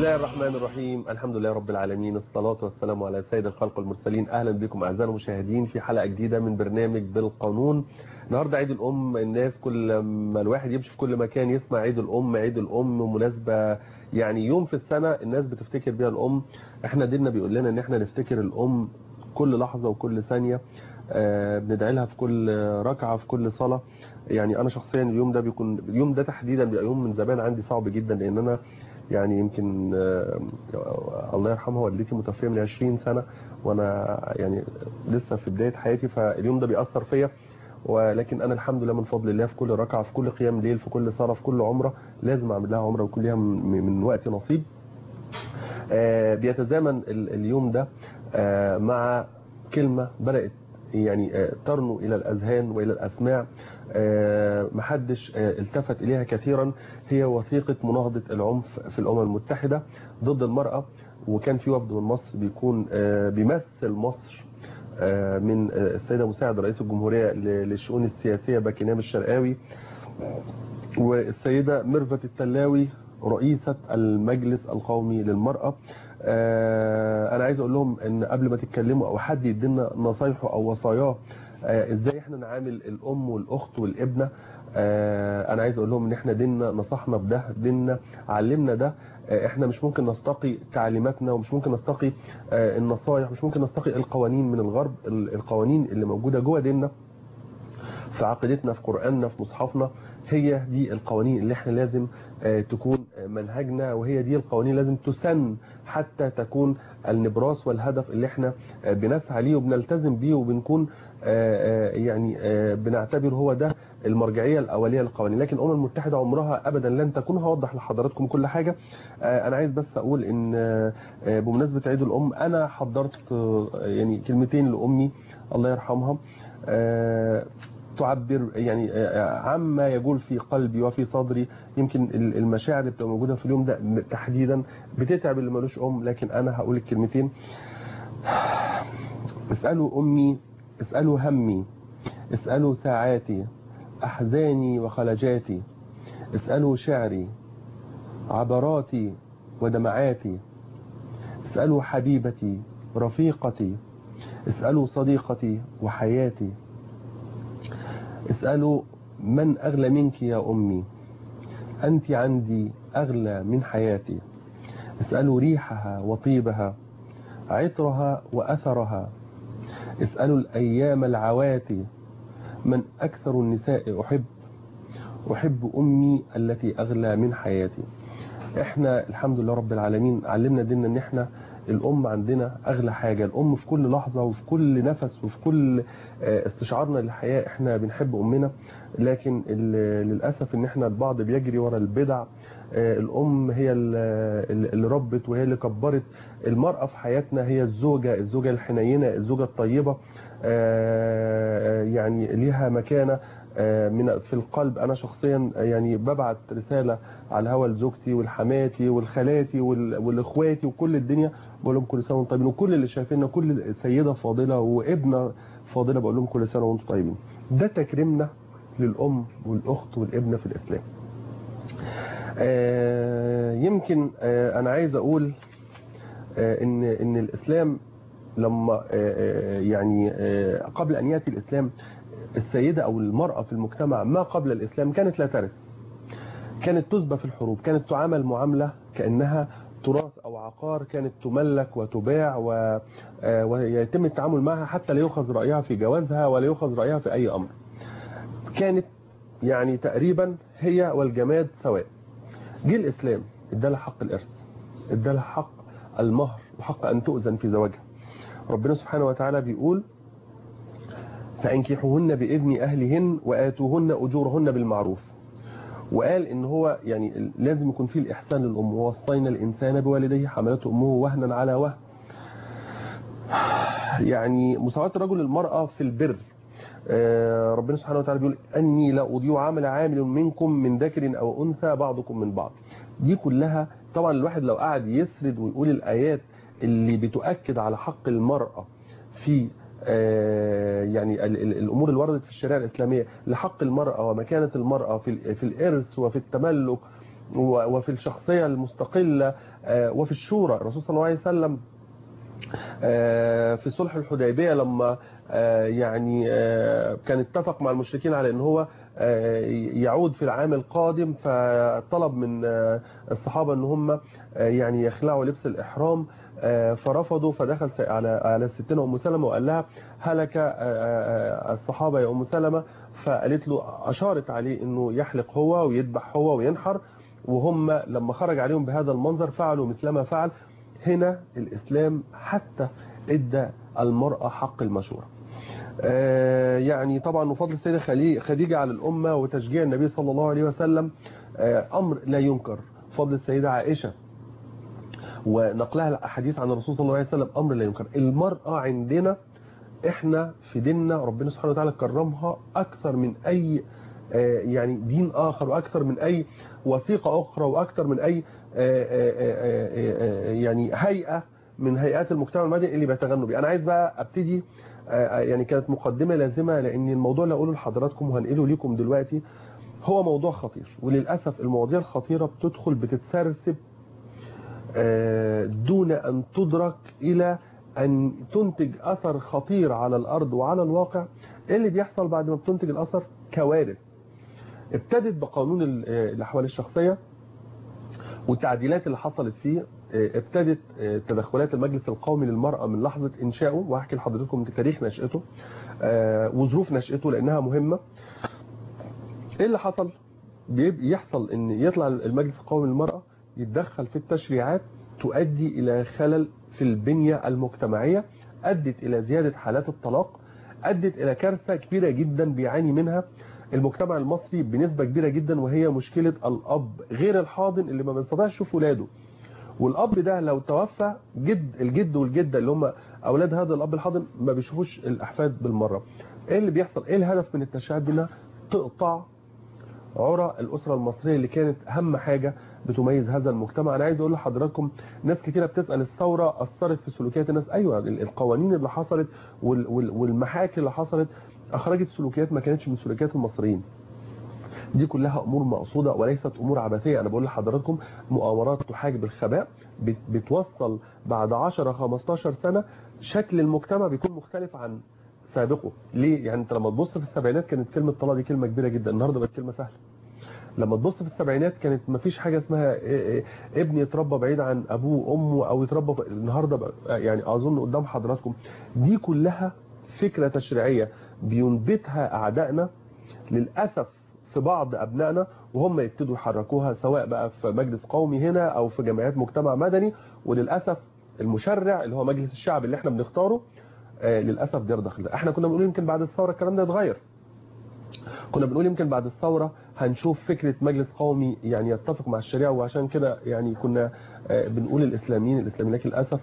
الله الرحمن الرحيم الحمد لله رب العالمين الصلاة والسلام على سيد الخلق المرسلين أهلا بكم أعزائي المشاهدين في حلقة جديدة من برنامج بالقانون النهاردة عيد الأم الناس كل ما الواحد يمشي في كل مكان يسمع عيد الأم عيد الأم مناسبة يعني يوم في السنة الناس بتفتكر بيها الأم احنا ديننا بيقول لنا ان احنا نفتكر الأم كل لحظة وكل ثانية آه بندعي لها في كل ركعة في كل صلاة يعني انا شخصيا اليوم ده بيكون اليوم ده تحديدا بيبقى يوم من زمان عندي صعب جدا لان انا يعني يمكن آه الله يرحمها والدتي متوفيه من 20 سنه وانا يعني لسه في بدايه حياتي فاليوم ده بيأثر فيا ولكن انا الحمد لله من فضل الله في كل ركعه في كل قيام ليل في كل صلاه في كل عمره لازم اعمل لها عمره ويكون ليها من, من وقتي نصيب آه بيتزامن اليوم ده آه مع كلمه بدات يعني ترنو إلى الأذهان وإلى الأسماع محدش التفت إليها كثيرا هي وثيقة مناهضة العنف في الأمم المتحدة ضد المرأة وكان في وفد من مصر بيكون بيمثل مصر من السيدة مساعد رئيس الجمهورية للشؤون السياسية باكينام الشرقاوي والسيدة ميرفت التلاوي رئيسة المجلس القومي للمرأة انا عايز اقول لهم ان قبل ما تتكلموا او حد يدينا نصايحه او وصاياه ازاي احنا نعامل الام والاخت والابنه انا عايز اقول لهم ان احنا ديننا نصحنا بده ديننا علمنا ده احنا مش ممكن نستقي تعليماتنا ومش ممكن نستقي النصايح مش ممكن نستقي القوانين من الغرب القوانين اللي موجوده جوه ديننا في عقيدتنا في قرآننا في مصحفنا هي دي القوانين اللي احنا لازم تكون منهجنا وهي دي القوانين لازم تسن حتى تكون النبراس والهدف اللي احنا بنسعى ليه وبنلتزم بيه وبنكون يعني بنعتبر هو ده المرجعية الأولية للقوانين لكن الأمم المتحدة عمرها أبدا لن تكون هوضح لحضراتكم كل حاجة أنا عايز بس أقول إن بمناسبة عيد الأم أنا حضرت يعني كلمتين لأمي الله يرحمها تعبر يعني عما يقول في قلبي وفي صدري يمكن المشاعر اللي بتبقى موجوده في اليوم ده تحديدا بتتعب اللي ملوش ام لكن انا هقول الكلمتين اسالوا امي اسالوا همي اسالوا ساعاتي احزاني وخلجاتي اسالوا شعري عبراتي ودمعاتي اسالوا حبيبتي رفيقتي اسالوا صديقتي وحياتي اسألوا من أغلى منك يا أمي أنت عندي أغلى من حياتي اسألوا ريحها وطيبها عطرها وأثرها اسألوا الأيام العواتي من أكثر النساء أحب أحب أمي التي أغلى من حياتي احنا الحمد لله رب العالمين علمنا ديننا ان احنا الام عندنا اغلى حاجة الام في كل لحظة وفي كل نفس وفي كل استشعارنا للحياة احنا بنحب امنا لكن للأسف ان احنا البعض بيجري ورا البدع الام هي اللي ربت وهي اللي كبرت المرأة في حياتنا هي الزوجة الزوجة الحنينة الزوجة الطيبة يعني ليها مكانة من في القلب انا شخصيا يعني ببعت رساله على الهوا لزوجتي والحماتي والخالاتي والاخواتي وكل الدنيا بقول لهم كل سنه وانتم طيبين وكل اللي شايفيننا كل سيده فاضله وابنه فاضله بقول لهم كل سنه وانتم طيبين ده تكريمنا للام والاخت والابنه في الاسلام يمكن انا عايز اقول ان ان الاسلام لما يعني قبل ان ياتي الاسلام السيدة أو المرأة في المجتمع ما قبل الإسلام كانت لا ترث كانت تسبى في الحروب كانت تعامل معاملة كأنها تراث أو عقار كانت تملك وتباع و... ويتم التعامل معها حتى لا يؤخذ رأيها في جوازها ولا يؤخذ رأيها في أي أمر كانت يعني تقريبا هي والجماد سواء جه الإسلام ادالها حق الإرث ادالها حق المهر وحق أن تؤذن في زواجها ربنا سبحانه وتعالى بيقول فانكحوهن بإذن أهلهن وآتوهن أجورهن بالمعروف وقال ان هو يعني لازم يكون فيه الإحسان للأم ووصينا الإنسان بوالديه حملته أمه وهنا على وهن يعني مساواة الرجل للمرأة في البر ربنا سبحانه وتعالى بيقول أني لا أضيع عمل عامل منكم من ذكر أو أنثى بعضكم من بعض دي كلها طبعا الواحد لو قعد يسرد ويقول الآيات اللي بتؤكد على حق المرأة في يعني الأمور اللي وردت في الشريعة الإسلامية لحق المرأة ومكانة المرأة في في الإرث وفي التملك وفي الشخصية المستقلة وفي الشورى الرسول صلى الله عليه وسلم في صلح الحديبية لما يعني كان اتفق مع المشركين على ان هو يعود في العام القادم فطلب من الصحابة ان هم يعني يخلعوا لبس الإحرام فرفضوا فدخل على على ستنا أم سلمة وقال لها هلك الصحابة يا أم سلمة فقالت له أشارت عليه أنه يحلق هو ويذبح هو وينحر وهم لما خرج عليهم بهذا المنظر فعلوا مثلما فعل هنا الإسلام حتى ادى المرأة حق المشورة يعني طبعا وفضل السيدة خديجة على الأمة وتشجيع النبي صلى الله عليه وسلم أمر لا ينكر فضل السيدة عائشة ونقلها الأحاديث عن الرسول صلى الله عليه وسلم أمر لا ينكر المرأة عندنا احنا في ديننا ربنا سبحانه وتعالى كرمها أكثر من أي يعني دين آخر وأكثر من أي وثيقة أخرى وأكثر من أي يعني هيئة من هيئات المجتمع المدني اللي بيتغنوا بيه أنا عايز بقى أبتدي يعني كانت مقدمة لازمة لأن الموضوع اللي أقوله لحضراتكم وهنقله لكم دلوقتي هو موضوع خطير وللأسف المواضيع الخطيرة بتدخل بتتسرسب دون أن تدرك إلى أن تنتج أثر خطير على الأرض وعلى الواقع اللي بيحصل بعد ما بتنتج الأثر كوارث ابتدت بقانون الأحوال الشخصية والتعديلات اللي حصلت فيه ابتدت تدخلات المجلس القومي للمرأة من لحظة إنشائه وهحكي لحضرتكم تاريخ نشأته وظروف نشأته لأنها مهمة إيه اللي حصل؟ بيحصل إن يطلع المجلس القومي للمرأة يتدخل في التشريعات تؤدي إلى خلل في البنية المجتمعية أدت إلى زيادة حالات الطلاق أدت إلى كارثة كبيرة جدا بيعاني منها المجتمع المصري بنسبة كبيرة جدا وهي مشكلة الأب غير الحاضن اللي ما بيستطيعش يشوف ولاده والأب ده لو توفى جد الجد والجدة اللي هم أولاد هذا الأب الحاضن ما بيشوفوش الأحفاد بالمرة إيه اللي بيحصل إيه الهدف من التشريعات دي انها تقطع عرى الأسرة المصرية اللي كانت أهم حاجة بتميز هذا المجتمع أنا عايز أقول لحضراتكم ناس كتيرة بتسأل الثورة أثرت في سلوكيات الناس أيوة القوانين اللي حصلت والمحاكي اللي حصلت أخرجت سلوكيات ما كانتش من سلوكيات المصريين دي كلها أمور مقصودة وليست أمور عبثية أنا بقول لحضراتكم مؤامرات تحاجب الخباء بتوصل بعد 10-15 سنة شكل المجتمع بيكون مختلف عن سابقه ليه يعني انت لما تبص في السبعينات كانت كلمة طلاق دي كلمة كبيرة جدا النهاردة بقت كلمة سهلة لما تبص في السبعينات كانت ما فيش حاجة اسمها ابني يتربى بعيد عن ابوه وامه او يتربى النهاردة يعني اظن قدام حضراتكم دي كلها فكرة تشريعية بينبتها اعدائنا للأسف في بعض ابنائنا وهم يبتدوا يحركوها سواء بقى في مجلس قومي هنا او في جمعيات مجتمع مدني وللأسف المشرع اللي هو مجلس الشعب اللي احنا بنختاره آه للأسف بيرضخ ده احنا كنا بنقول يمكن بعد الثورة الكلام ده يتغير كنا بنقول يمكن بعد الثورة هنشوف فكرة مجلس قومي يعني يتفق مع الشريعة وعشان كده يعني كنا آه بنقول الإسلاميين الإسلاميين لكن للأسف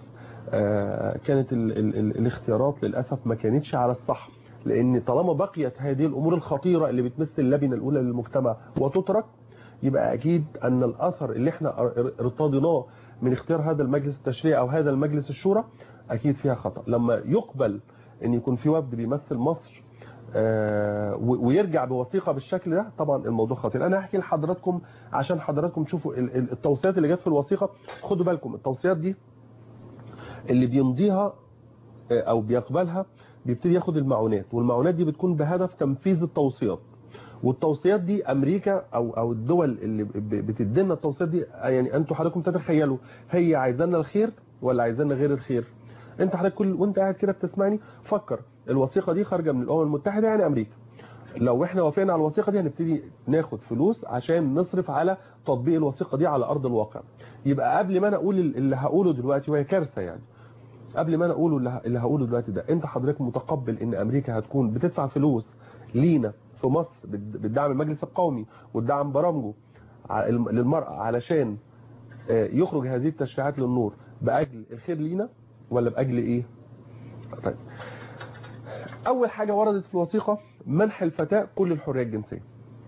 آه كانت ال ال ال الاختيارات للأسف ما كانتش على الصح لأن طالما بقيت هذه الأمور الخطيرة اللي بتمثل اللبنة الأولى للمجتمع وتترك يبقى أكيد أن الأثر اللي احنا ارتضيناه من اختيار هذا المجلس التشريعي أو هذا المجلس الشورى أكيد فيها خطأ لما يقبل أن يكون في وفد بيمثل مصر آه ويرجع بوثيقة بالشكل ده طبعا الموضوع خطير أنا هحكي لحضراتكم عشان حضراتكم تشوفوا التوصيات اللي جت في الوثيقة خدوا بالكم التوصيات دي اللي بيمضيها أو بيقبلها بيبتدي ياخد المعونات والمعونات دي بتكون بهدف تنفيذ التوصيات والتوصيات دي امريكا او او الدول اللي بتدي لنا التوصيات دي يعني انتوا حضراتكم تتخيلوا هي عايزانا الخير ولا عايزانا غير الخير انت حضرتك كل وانت قاعد كده بتسمعني فكر الوثيقه دي خارجه من الامم المتحده يعني امريكا لو احنا وافقنا على الوثيقه دي هنبتدي ناخد فلوس عشان نصرف على تطبيق الوثيقه دي على ارض الواقع يبقى قبل ما انا اقول اللي هقوله دلوقتي وهي كارثه يعني قبل ما انا اقوله اللي هقوله دلوقتي ده انت حضرتك متقبل ان امريكا هتكون بتدفع فلوس لينا في مصر بالدعم المجلس القومي والدعم برامجه للمرأة علشان يخرج هذه التشريعات للنور بأجل الخير لينا ولا بأجل ايه طيب اول حاجة وردت في الوثيقة منح الفتاة كل الحرية الجنسية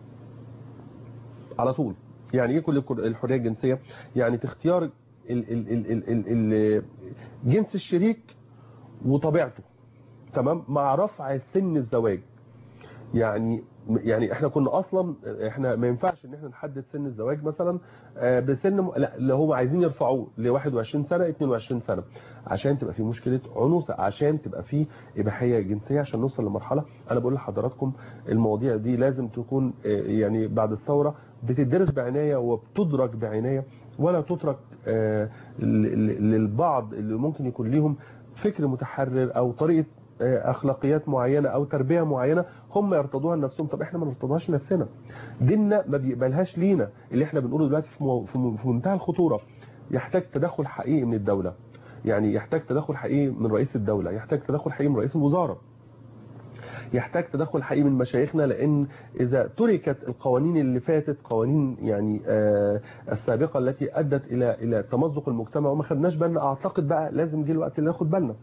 على طول يعني ايه كل الحرية الجنسية يعني تختيار ال ال ال ال ال ال جنس الشريك وطبيعته تمام مع رفع سن الزواج يعني يعني احنا كنا اصلا احنا ما ينفعش ان احنا نحدد سن الزواج مثلا آه، بسن م- لا اللي هو عايزين يرفعوه ل 21 سنه 22 سنه عشان تبقى في مشكله عنوسه عشان تبقى في اباحيه جنسيه عشان نوصل لمرحله انا بقول لحضراتكم المواضيع دي لازم تكون آه، يعني بعد الثوره بتدرس بعنايه وبتدرك بعنايه ولا تترك آه، ل- ل- للبعض اللي ممكن يكون ليهم فكر متحرر او طريقه آه، اخلاقيات معينه او تربيه معينه هم يرتضوها لنفسهم طب احنا ما نرتضيهاش لنفسنا ديننا ما بيقبلهاش لينا اللي احنا بنقوله دلوقتي في مو- في م- في منتهى الخطوره يحتاج تدخل حقيقي من الدوله يعني يحتاج تدخل حقيقي من رئيس الدوله يحتاج تدخل حقيقي من رئيس الوزاره يحتاج تدخل حقيقي من مشايخنا لان اذا تركت القوانين اللي فاتت قوانين يعني آه السابقه التي ادت الى الى تمزق المجتمع وما خدناش بالنا اعتقد بقى لازم جه الوقت اللي ناخد بالنا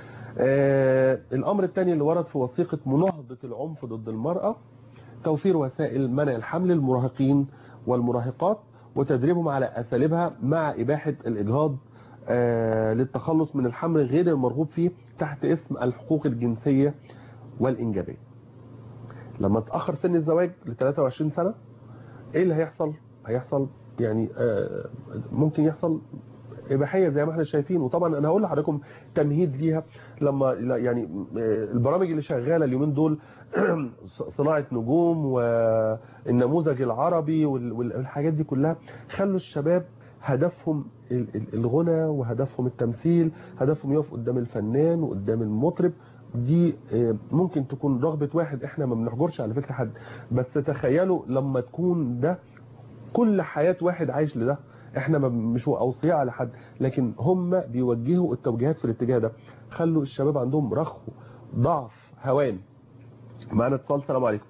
آه الامر الثاني اللي ورد في وثيقه مناهضه العنف ضد المراه توفير وسائل منع الحمل للمراهقين والمراهقات وتدريبهم على اساليبها مع اباحه الاجهاض آه للتخلص من الحمل غير المرغوب فيه تحت اسم الحقوق الجنسيه والإنجابية لما تأخر سن الزواج ل 23 سنة إيه اللي هيحصل هيحصل يعني آه، ممكن يحصل إباحية زي ما احنا شايفين وطبعا أنا هقول لحضراتكم تمهيد ليها لما لا- يعني آه، البرامج اللي شغالة اليومين دول صناعة نجوم والنموذج العربي وال- وال- والحاجات دي كلها خلوا الشباب هدفهم ال- ال- الغنى وهدفهم التمثيل هدفهم يقف قدام الفنان وقدام المطرب دي آه، ممكن تكون رغبة واحد احنا ما بنحجرش على فكرة حد بس تخيلوا لما تكون ده كل حياة واحد عايش لده احنا ما مش اوصياء على حد لكن هم بيوجهوا التوجيهات في الاتجاه ده خلوا الشباب عندهم رخو ضعف هوان معنا اتصال السلام عليكم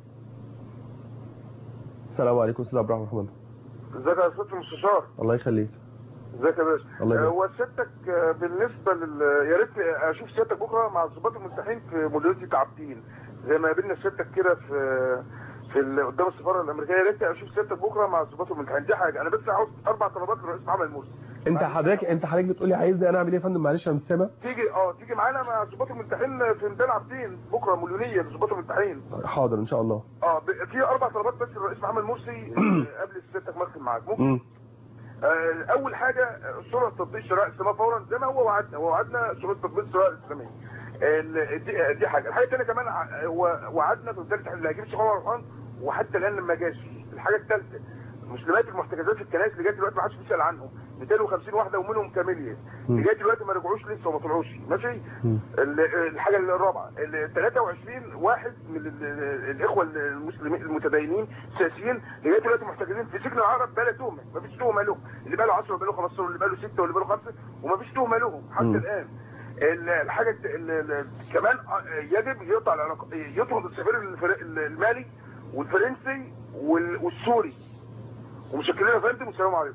السلام عليكم استاذ عبد الرحمن ازيك يا استاذ المستشار الله يخليك ازيك يا باشا الله يبارك. هو سيادتك آه، بالنسبه لل يا ريت اشوف سيادتك بكره مع الضباط الملتحين في مديريه تعبتين زي ما قابلنا سيادتك كده في في ال- قدام السفاره الامريكيه يا ريت اشوف سيادتك بكره مع الضباط الملتحين دي حاجه انا بس عاوز اربع طلبات للرئيس محمد مرسي انت حضرتك انت حضرتك بتقولي عايزني انا اعمل ايه يا فندم معلش انا مش سامع تيجي اه تيجي معانا مع الضباط الملتحين في ميدان عابدين بكره مليونيه للضباط الملتحين حاضر ان شاء الله اه ب- في اربع طلبات بس للرئيس محمد مرسي آه، قبل سيادتك ما اختم معاك ممكن مم. آه، اول حاجه آه، سرعه تطبيق الشرائع الاسلاميه فورا زي ما هو وعدنا هو وعدنا سرعه تطبيق الشرائع الاسلاميه ال- دي, آه، دي حاجه الحاجه الثانيه كمان ع- هو وعدنا في بدايه اللي هيجيب الشيخ عمر الرحمن وحتى الان لما جاش الحاجه الثالثه مسلمات المحتجزات في الكنائس لغايه دلوقتي ما حدش بيسال عنهم 250 واحده ومنهم كاميليا مم. لغايه دلوقتي ما رجعوش لسه وما طلعوش ماشي مم. ال- الحاجه الرابعه ال 23 واحد من ال- ال- الاخوه المسلمين المتدينين السياسيين لغايه دلوقتي محتجزين في سجن العرب بلا تهمه ما فيش تهمه لهم اللي بقى له 10 واللي بقى له 15 واللي بقى له 6 واللي بقى له 5 وما فيش تهمه لهم حتى مم. الان ال- الحاجه الت- ال- ال- كمان آه، يجب يقطع العلاقه يطرد السفير الفر- المالي والفرنسي وال- والسوري ومشكلين يا فندم والسلام عليكم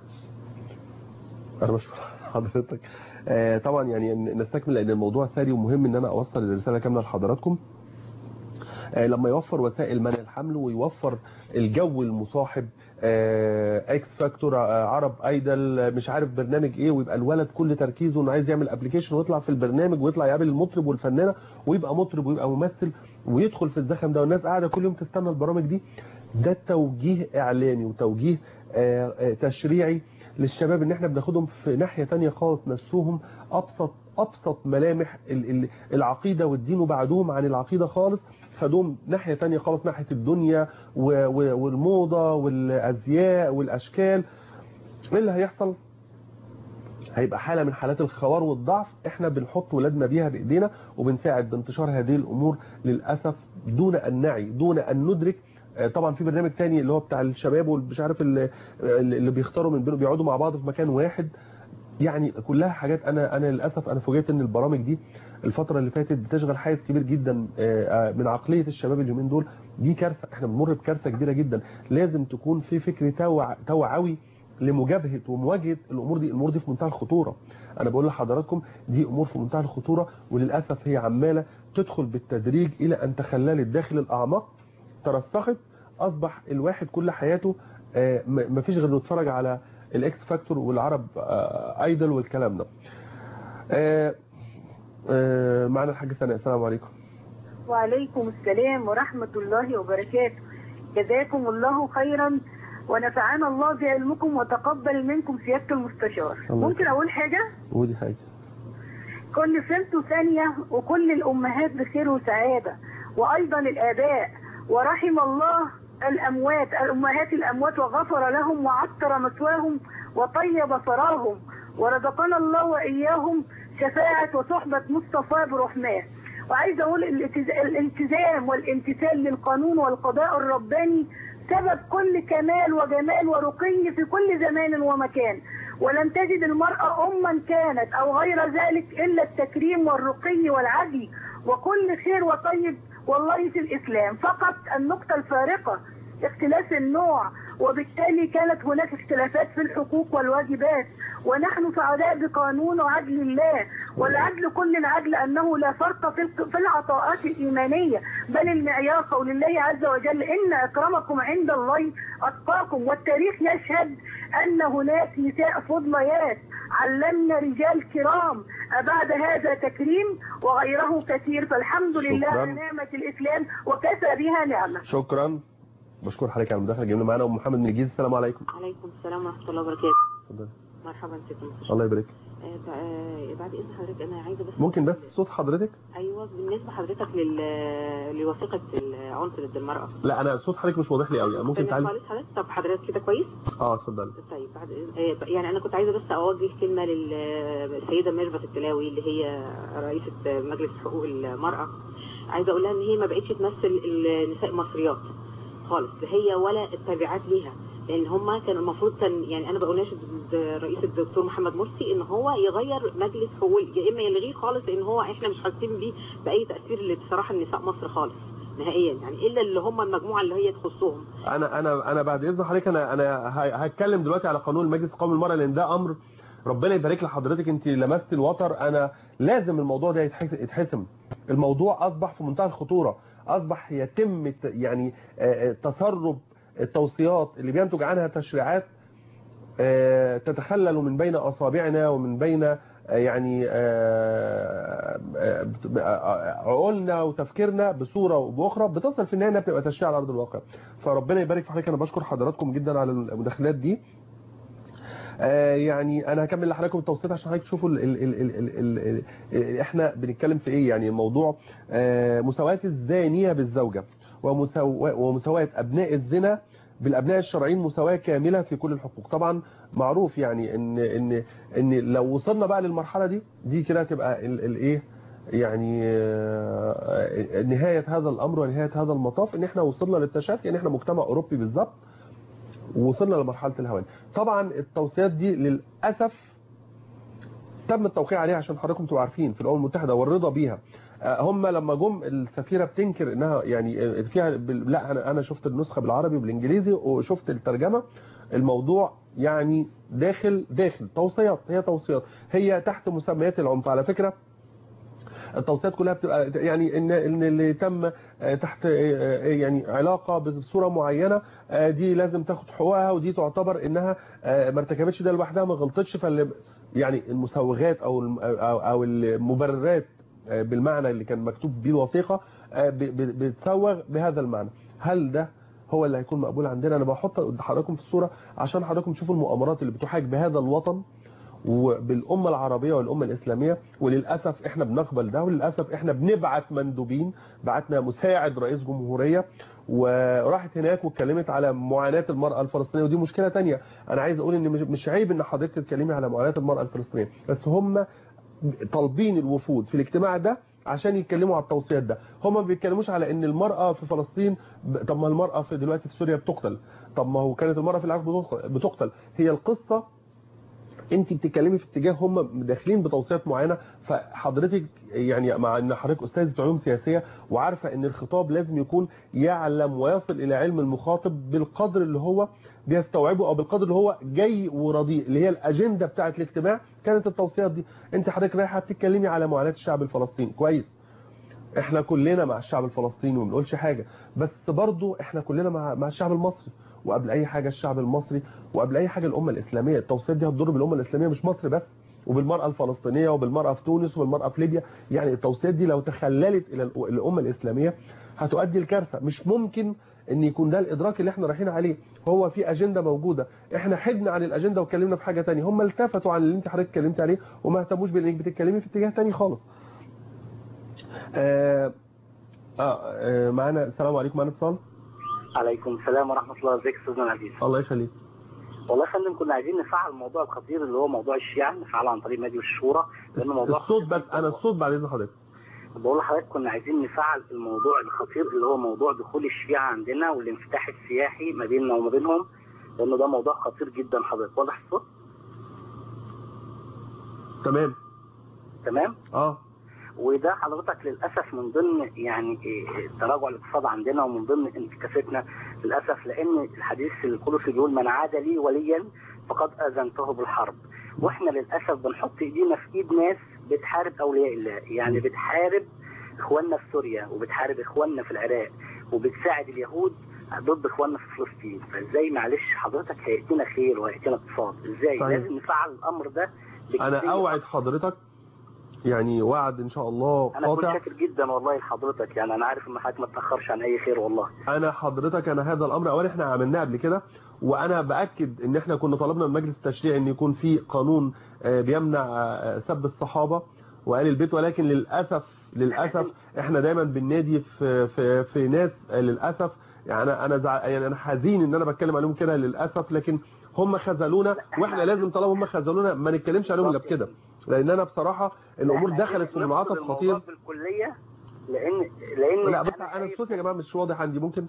انا بشكر حضرتك آه طبعا يعني ن- نستكمل لان الموضوع ثري ومهم ان انا اوصل الرساله كامله لحضراتكم آه لما يوفر وسائل منع الحمل ويوفر الجو المصاحب آه اكس فاكتور آه عرب ايدل مش عارف برنامج ايه ويبقى الولد كل تركيزه انه عايز يعمل ابلكيشن ويطلع في البرنامج ويطلع يقابل المطرب والفنانه ويبقى مطرب ويبقى ممثل ويدخل في الزخم ده والناس قاعده كل يوم تستنى البرامج دي ده توجيه اعلامي وتوجيه آه آه تشريعي للشباب ان احنا بناخدهم في ناحية تانية خالص نسوهم ابسط ابسط ملامح ال- ال- العقيدة والدين وبعدوهم عن العقيدة خالص خدوهم ناحية تانية خالص ناحية الدنيا و- و- والموضة والازياء والاشكال ايه اللي هيحصل هيبقى حالة من حالات الخوار والضعف احنا بنحط ولادنا بيها بايدينا وبنساعد بانتشار هذه الامور للأسف دون ان نعي دون ان ندرك آه، طبعا في برنامج تاني اللي هو بتاع الشباب والمش عارف اللي, اللي بيختاروا من بينهم بيقعدوا مع بعض في مكان واحد يعني كلها حاجات انا انا للاسف انا فوجئت ان البرامج دي الفتره اللي فاتت بتشغل حيز كبير جدا آه، آه، من عقليه الشباب اليومين دول دي كارثه احنا بنمر بكارثه كبيره جدا لازم تكون في فكر توع توعوي لمجابهه ومواجهه الامور دي الامور دي في منتهى الخطوره انا بقول لحضراتكم دي امور في منتهى الخطوره وللاسف هي عماله تدخل بالتدريج الى ان تخللت داخل الاعماق ترسخت اصبح الواحد كل حياته آه، م- مفيش غير انه يتفرج على الاكس فاكتور والعرب آه، ايدل والكلام ده آه، آه، معنا الحاج سناء السلام عليكم وعليكم السلام ورحمة الله وبركاته جزاكم الله خيرا ونفعنا الله بعلمكم وتقبل منكم سيادة المستشار الله ممكن أقول حاجة؟ ودي حاجة كل سنة ثانية وكل الأمهات بخير وسعادة وأيضا الآباء ورحم الله الأموات الأمهات الأموات وغفر لهم وعطر مثواهم وطيب ثراهم ورزقنا الله وإياهم شفاعة وصحبة مصطفى برحماه وعايز أقول الالتز- الالتزام والامتثال للقانون والقضاء الرباني سبب كل كمال وجمال ورقي في كل زمان ومكان ولن تجد المرأة أما كانت أو غير ذلك إلا التكريم والرقي والعدل وكل خير وطيب والله في الإسلام فقط النقطة الفارقة اختلاف النوع وبالتالي كانت هناك اختلافات في الحقوق والواجبات ونحن سعداء بقانون وعدل الله والعدل كل العدل أنه لا فرق في الق- في العطاءات الإيمانية بل المعيار قول الله عز وجل إن أكرمكم عند الله أتقاكم والتاريخ يشهد أن هناك نساء فضليات علمنا رجال كرام أبعد هذا تكريم وغيره كثير فالحمد لله شكراً. على نعمة الإسلام وكفى بها نعمة شكرا بشكر حضرتك على المداخله الجميله معانا ام محمد من الجيزه السلام عليكم عليكم السلام ورحمة الله وبركاته اتفضل. مرحبا ست مستشار الله يبارك آه، ب- آه، بعد إذن حضرتك أنا عايزة بس ممكن بس صوت حضرتك أيوة بالنسبة حضرتك لل... لوثيقة العنف ضد المرأة لا انا صوت حضرتك مش واضح لي قوي ممكن تمام تعالي خالص حضرتك طب حضرتك كده كويس اه اتفضل طيب بعد إذن- آه، يعني أنا كنت عايزة بس أوجه كلمة للسيدة ميرفت التلاوي اللي هي رئيسة مجلس حقوق المرأة عايزة أقول لها إن هي ما بقتش تمثل النساء المصريات خالص هي ولا التابعات ليها لان هم كان المفروض كان يعني انا بناشد رئيس الدكتور محمد مرسي ان هو يغير مجلس حقوق يا اما يلغيه خالص لان هو احنا مش حاسين بيه باي تاثير لصراحه النساء مصر خالص نهائيا يعني الا اللي هم المجموعه اللي هي تخصهم انا انا انا بعد اذن حضرتك انا انا ه- هتكلم دلوقتي على قانون المجلس القومي للمراه لان ده امر ربنا يبارك لحضرتك انت لمست الوتر انا لازم الموضوع ده يتحس- يتحسم الموضوع اصبح في منتهى الخطوره اصبح يتم ت- يعني آه، آه، تسرب التوصيات اللي بينتج عنها تشريعات آه، تتخلل من بين اصابعنا ومن بين آه، يعني آه، آه، آه، عقولنا وتفكيرنا بصوره وباخرى بتصل في النهايه انها بتبقى تشريع على ارض الواقع فربنا يبارك في حضرتك انا بشكر حضراتكم جدا على المداخلات دي آه، يعني انا هكمل لحضراتكم التوصيات عشان حضرتك تشوفوا ال ال ال ال ال ال ال احنا بنتكلم في ايه يعني الموضوع آه، مساواة الزانية بالزوجة ومساواة ومساواة ابناء الزنا بالابناء الشرعيين مساواة كاملة في كل الحقوق طبعا معروف يعني ان ان ان لو وصلنا بقى للمرحلة دي دي كده تبقى الايه يعني آه، نهاية هذا الامر ونهاية هذا المطاف ان احنا وصلنا للتشافي ان احنا مجتمع اوروبي بالظبط ووصلنا لمرحلة الهوان طبعا التوصيات دي للأسف تم التوقيع عليها عشان حضراتكم تبقوا عارفين في الأمم المتحدة والرضا بيها آه، هم لما جم السفيرة بتنكر انها يعني فيها بال- لا انا انا شفت النسخة بالعربي وبالانجليزي وشفت الترجمة الموضوع يعني داخل داخل توصيات هي توصيات هي تحت مسميات العنف على فكرة التوصيات كلها بتبقى يعني ان ان اللي تم آه، تحت آه، آه، يعني علاقه بصوره معينه آه، دي لازم تاخد حقوقها ودي تعتبر انها آه، ما ارتكبتش ده لوحدها ما غلطتش فاللي يعني المسوغات او الم- او أو المبررات آه، بالمعنى اللي كان مكتوب بيه الوثيقه آه، ب- ب- بتسوغ بهذا المعنى هل ده هو اللي هيكون مقبول عندنا انا بحط قد حضراتكم في الصوره عشان حضراتكم تشوفوا المؤامرات اللي بتحاك بهذا الوطن وبالأمة العربية والأمة الإسلامية وللأسف إحنا بنقبل ده وللأسف إحنا بنبعت مندوبين بعتنا مساعد رئيس جمهورية وراحت هناك واتكلمت على معاناة المرأة الفلسطينية ودي مشكلة تانية أنا عايز أقول إن مش- مش عيب إن حضرتك تتكلمي على معاناة المرأة الفلسطينية بس هم طالبين الوفود في الاجتماع ده عشان يتكلموا على التوصيات ده هم ما بيتكلموش على ان المرأة في فلسطين ب- طب ما المرأة في دلوقتي في سوريا بتقتل طب ما هو كانت المرأة في العراق بتقتل- بتقتل هي القصة انت بتتكلمي في اتجاه هم داخلين بتوصيات معينه فحضرتك يعني مع ان حضرتك استاذه علوم سياسيه وعارفه ان الخطاب لازم يكون يعلم ويصل الى علم المخاطب بالقدر اللي هو بيستوعبه او بالقدر اللي هو جاي ورديء اللي هي الاجنده بتاعه الاجتماع كانت التوصيات دي انت حضرتك رايحه تتكلمي على معاناه الشعب الفلسطيني كويس احنا كلنا مع الشعب الفلسطيني وما بنقولش حاجه بس برضو احنا كلنا مع مع الشعب المصري وقبل اي حاجه الشعب المصري وقبل اي حاجه الامه الاسلاميه التوصيات دي هتضر بالامه الاسلاميه مش مصر بس وبالمرأة الفلسطينية وبالمرأة في تونس وبالمرأة في ليبيا يعني التوصيات دي لو تخللت إلى الأ- الأمة الإسلامية هتؤدي الكارثة مش ممكن ان يكون ده الادراك اللي احنا رايحين عليه هو في اجنده موجوده احنا حدنا عن الاجنده واتكلمنا في حاجه تانية هم التفتوا عن اللي انت حضرتك اتكلمت عليه وما اهتموش بانك بتتكلمي في اتجاه تاني خالص آه آه آه معانا السلام عليكم معانا اتصال عليكم السلام ورحمة الله ازيك استاذنا العزيز الله يخليك والله يا فندم كنا عايزين نفعل الموضوع الخطير اللي هو موضوع الشيعة نفعله عن طريق مجلس الشورى لأنه موضوع الصوت خطير بس جداً. انا الصوت بعد اذن حضرتك بقول لحضرتك كنا عايزين نفعل الموضوع الخطير اللي هو موضوع دخول الشيعة عندنا والانفتاح السياحي ما بيننا وما بينهم لأنه ده موضوع خطير جدا حضرتك واضح الصوت تمام تمام اه وده حضرتك للاسف من ضمن يعني إيه تراجع الاقتصاد عندنا ومن ضمن انتكاستنا للاسف لان الحديث القدسي بيقول من عاد لي وليا فقد اذنته بالحرب واحنا للاسف بنحط ايدينا في ايد ناس بتحارب اولياء الله يعني بتحارب اخواننا في سوريا وبتحارب اخواننا في العراق وبتساعد اليهود ضد اخواننا في فلسطين فازاي معلش حضرتك هياتينا خير وهياتينا اقتصاد ازاي صحيح. لازم نفعل الامر ده انا بجدية. اوعد حضرتك يعني وعد ان شاء الله انا كنت قاطع شاكر جدا والله لحضرتك يعني انا عارف ان حضرتك ما تاخرش عن اي خير والله انا حضرتك انا هذا الامر اولا احنا عملناه قبل كده وانا باكد ان احنا كنا طلبنا من مجلس التشريع ان يكون في قانون آه، بيمنع آه، سب الصحابه وآل البيت ولكن للاسف للاسف احنا دايما بننادي في في في ناس آه، للاسف يعني انا انا زع... يعني انا حزين ان انا بتكلم عليهم كده للاسف لكن هم خذلونا واحنا لازم طالما هم خذلونا ما نتكلمش عليهم الا بكده لان انا بصراحه الامور إحنا دخلت في نفصل منعطف الموضوع خطير بالكليه لان لان لا بس انا شايف الصوت يا جماعه مش واضح عندي ممكن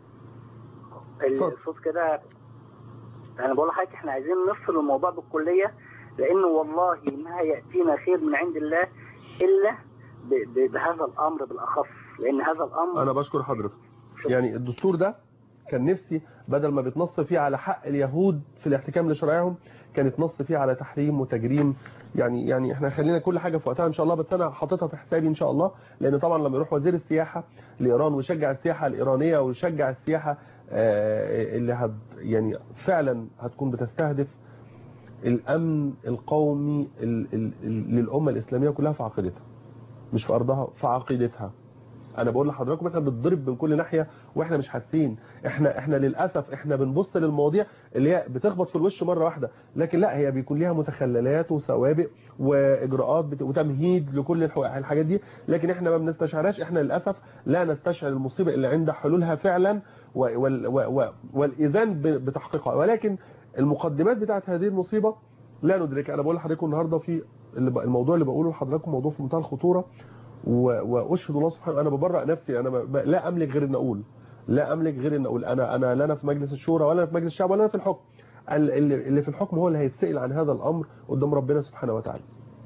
الصوت كده انا بقول لحضرتك احنا عايزين نفصل الموضوع بالكليه لانه والله ما ياتينا خير من عند الله الا ب- ب- بهذا الامر بالاخص لان هذا الامر انا بشكر حضرتك يعني الدستور ده كان نفسي بدل ما بتنص فيه على حق اليهود في الاحتكام لشرائعهم كانت نص فيه على تحريم وتجريم يعني يعني احنا خلينا كل حاجه في وقتها ان شاء الله بس انا حاططها في حسابي ان شاء الله لان طبعا لما يروح وزير السياحه لايران ويشجع السياحه الايرانيه ويشجع السياحه آه، اللي هت يعني فعلا هتكون بتستهدف الامن القومي ال- ال- ال- للامه الاسلاميه كلها في عقيدتها مش في ارضها في عقيدتها انا بقول لحضراتكم احنا بنضرب من كل ناحيه واحنا مش حاسين احنا احنا للاسف احنا بنبص للمواضيع اللي هي بتخبط في الوش مره واحده لكن لا هي بيكون ليها متخللات وسوابق واجراءات بت... وتمهيد لكل الح- الحاجات دي لكن احنا ما بنستشعرهاش احنا للاسف لا نستشعر المصيبه اللي عند حلولها فعلا و... وال... و... و... والاذان ب... بتحقيقها ولكن المقدمات بتاعت هذه المصيبه لا ندركها انا بقول لحضراتكم النهارده في اللي ب- الموضوع اللي بقوله لحضراتكم موضوع في منتهى الخطوره و- واشهد الله سبحانه انا ببرأ نفسي انا ب- لا املك غير ان اقول لا املك غير ان اقول انا انا لا انا في مجلس الشورى ولا انا في مجلس الشعب ولا انا في الحكم ال- اللي اللي في الحكم هو اللي هيتسأل عن هذا الامر قدام ربنا سبحانه وتعالى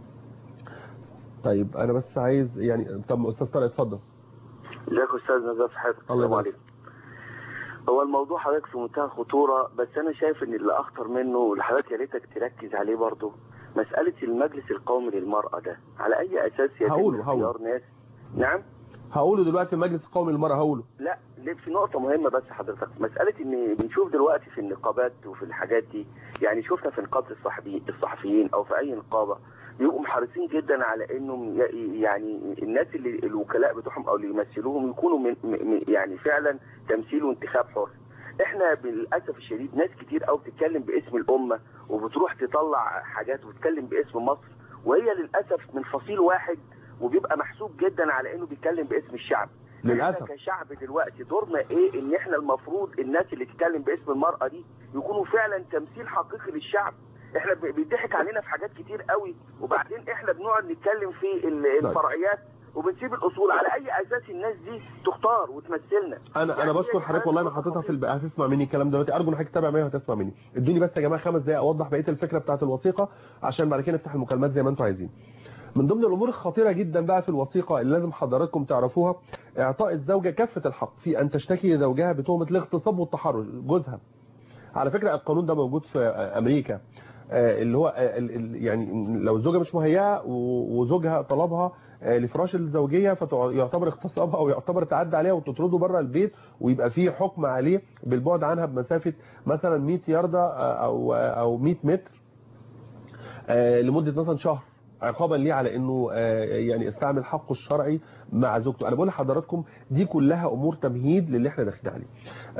طيب انا بس عايز يعني طب استاذ طارق اتفضل ازيك يا استاذ نزار صحتك الله السلام يبارك عليكم هو الموضوع حضرتك في منتهى الخطوره بس انا شايف ان اللي اخطر منه واللي حضرتك يا ريتك تركز عليه برضه مساله المجلس القومي للمراه ده على اي اساس يتم هقوله- اختيار هقوله. ناس نعم هقوله دلوقتي المجلس القومي للمرأة هقوله لا ليه في نقطة مهمة بس حضرتك مسألة ان بنشوف دلوقتي في النقابات وفي الحاجات دي يعني شفنا في نقابة الصحفيين الصحفيين او في اي نقابة بيبقوا محرصين جدا على انهم ي- يعني الناس اللي الوكلاء بتوعهم او اللي يمثلوهم يكونوا من من- يعني فعلا تمثيل وانتخاب حر احنا بالاسف الشديد ناس كتير قوي بتتكلم باسم الامه وبتروح تطلع حاجات وتتكلم باسم مصر وهي للاسف من فصيل واحد وبيبقى محسوب جدا على انه بيتكلم باسم الشعب للاسف احنا كشعب دلوقتي دورنا ايه ان احنا المفروض الناس اللي تتكلم باسم المرأة دي يكونوا فعلا تمثيل حقيقي للشعب احنا ب- بيضحك علينا في حاجات كتير قوي وبعدين احنا بنقعد نتكلم في ال- الفرعيات وبنسيب الاصول على اي اساس الناس دي تختار وتمثلنا انا انا بشكر حضرتك والله انا حاططها في الب... هتسمع مني الكلام دلوقتي ارجو ان حضرتك تتابع معايا وتسمع مني ادوني بس يا جماعه خمس دقائق اوضح بقيه الفكره بتاعه الوثيقه عشان بعد كده نفتح المكالمات زي ما انتم عايزين من ضمن الامور الخطيره جدا بقى في الوثيقه اللي لازم حضراتكم تعرفوها اعطاء الزوجه كافه الحق في ان تشتكي زوجها بتهمه الاغتصاب والتحرش جوزها على فكره القانون ده موجود في امريكا آه، اللي هو آه، ال- ال- يعني لو الزوجه مش مهيئه و- وزوجها طلبها آه، لفراش الزوجيه فيعتبر اغتصابها او يعتبر تعدى عليها وتطرده بره البيت ويبقى فيه حكم عليه بالبعد عنها بمسافه مثلا 100 ياردة آه، او او 100 متر آه، لمده مثلا شهر عقابا ليه على انه آه، يعني استعمل حقه الشرعي مع زوجته انا بقول لحضراتكم دي كلها امور تمهيد للي احنا داخلين عليه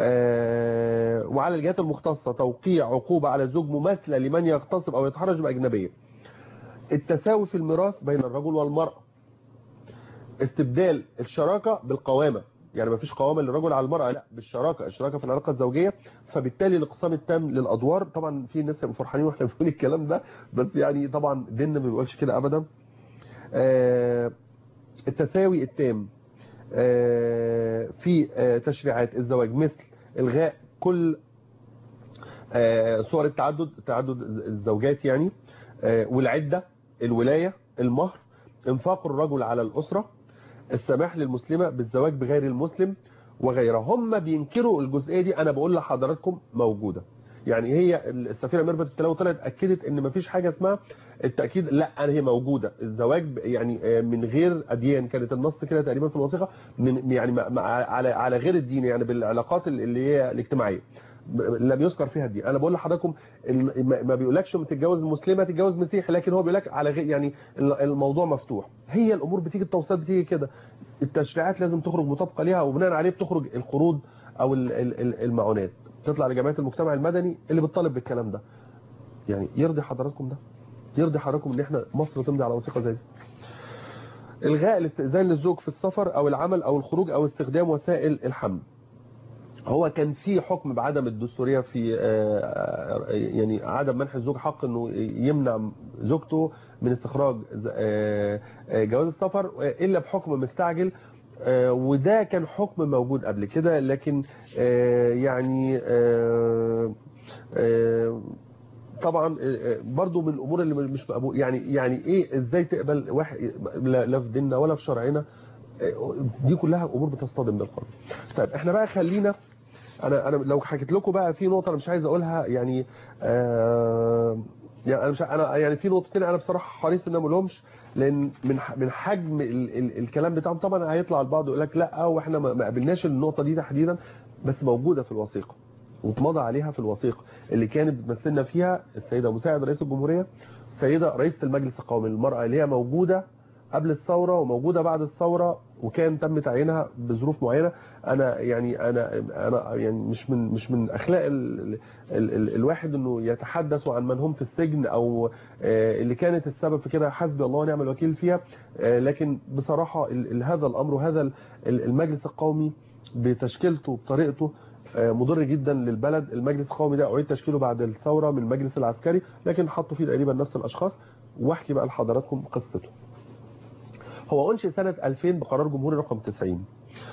آه، وعلى الجهات المختصه توقيع عقوبه على الزوج مماثله لمن يغتصب او يتحرش باجنبيه التساوي في الميراث بين الرجل والمراه استبدال الشراكه بالقوامه يعني ما فيش قوامه للرجل على المراه لا بالشراكه الشراكه في العلاقه الزوجيه فبالتالي الاقسام التام للادوار طبعا في ناس هيبقوا فرحانين واحنا بنقول الكلام ده بس يعني طبعا ديننا ما بيقولش كده ابدا آه، التساوي التام آه، في آه، تشريعات الزواج مثل الغاء كل آه، صور التعدد تعدد الزوجات يعني آه، والعده الولايه المهر انفاق الرجل على الاسره السماح للمسلمه بالزواج بغير المسلم وغيرها هم بينكروا الجزئيه دي انا بقول لحضراتكم موجوده يعني هي السفيره ميرفت التلاوي طلعت اكدت ان مفيش حاجه اسمها التاكيد لا هي موجوده الزواج ب- يعني آه، من غير اديان كانت النص كده تقريبا في الوثيقه من يعني مع- مع- على على غير الدين يعني بالعلاقات اللي هي الاجتماعيه ب- لم يذكر فيها الدين انا بقول لحضراتكم ال- ما ما بيقولكش تتجوز مسلمه تتجوز مسيحي لكن هو بيقول لك على غير يعني ال- الموضوع مفتوح هي الامور بتيجي التوصيات بتيجي كده التشريعات لازم تخرج مطابقه ليها وبناء عليه بتخرج القروض او ال- ال- ال- المعونات تطلع لجمعيه المجتمع المدني اللي بتطالب بالكلام ده يعني يرضي حضراتكم ده يرضي حضراتكم ان احنا مصر تمضي على وثيقه زي دي الغاء الاستئذان للزوج في السفر او العمل او الخروج او استخدام وسائل الحمل هو كان في حكم بعدم الدستوريه في آه، آه، يعني عدم منح الزوج حق انه يمنع زوجته من استخراج آه، آه، جواز السفر آه، الا بحكم مستعجل آه، وده كان حكم موجود قبل كده لكن آه، يعني آه، آه، طبعا آه، آه، برضو من الامور اللي مش مقبول يعني يعني ايه ازاي تقبل واحد لا لا في ديننا ولا في شرعنا آه، دي كلها امور بتصطدم بالقانون طيب احنا بقى خلينا انا انا لو حكيت لكم بقى في نقطه انا مش عايز اقولها يعني آه يعني انا مش انا يعني في نقطتين انا بصراحه حريص ان أنا ما اقولهمش لان من ح- من حجم ال ال الكلام بتاعهم طبعا هيطلع البعض يقول لك لا واحنا ما ما قابلناش النقطه دي تحديدا بس موجوده في الوثيقه واتمضى عليها في الوثيقه اللي كانت بتمثلنا فيها السيده مساعد رئيس الجمهوريه السيده رئيسه المجلس القومي للمراه اللي هي موجوده قبل الثوره وموجوده بعد الثوره وكان تم تعيينها بظروف معينه انا يعني انا انا يعني مش من مش من اخلاق ال ال ال الواحد انه يتحدث عن من هم في السجن او آه، اللي كانت السبب في كده حسبي الله ونعم الوكيل فيها آه، لكن بصراحه ال- ال- هذا الامر وهذا ال- ال- المجلس القومي بتشكيلته بطريقته آه، مضر جدا للبلد المجلس القومي ده اعيد تشكيله بعد الثوره من المجلس العسكري لكن حطوا فيه تقريبا نفس الاشخاص واحكي بقى لحضراتكم قصته هو انشئ سنه 2000 بقرار جمهوري رقم 90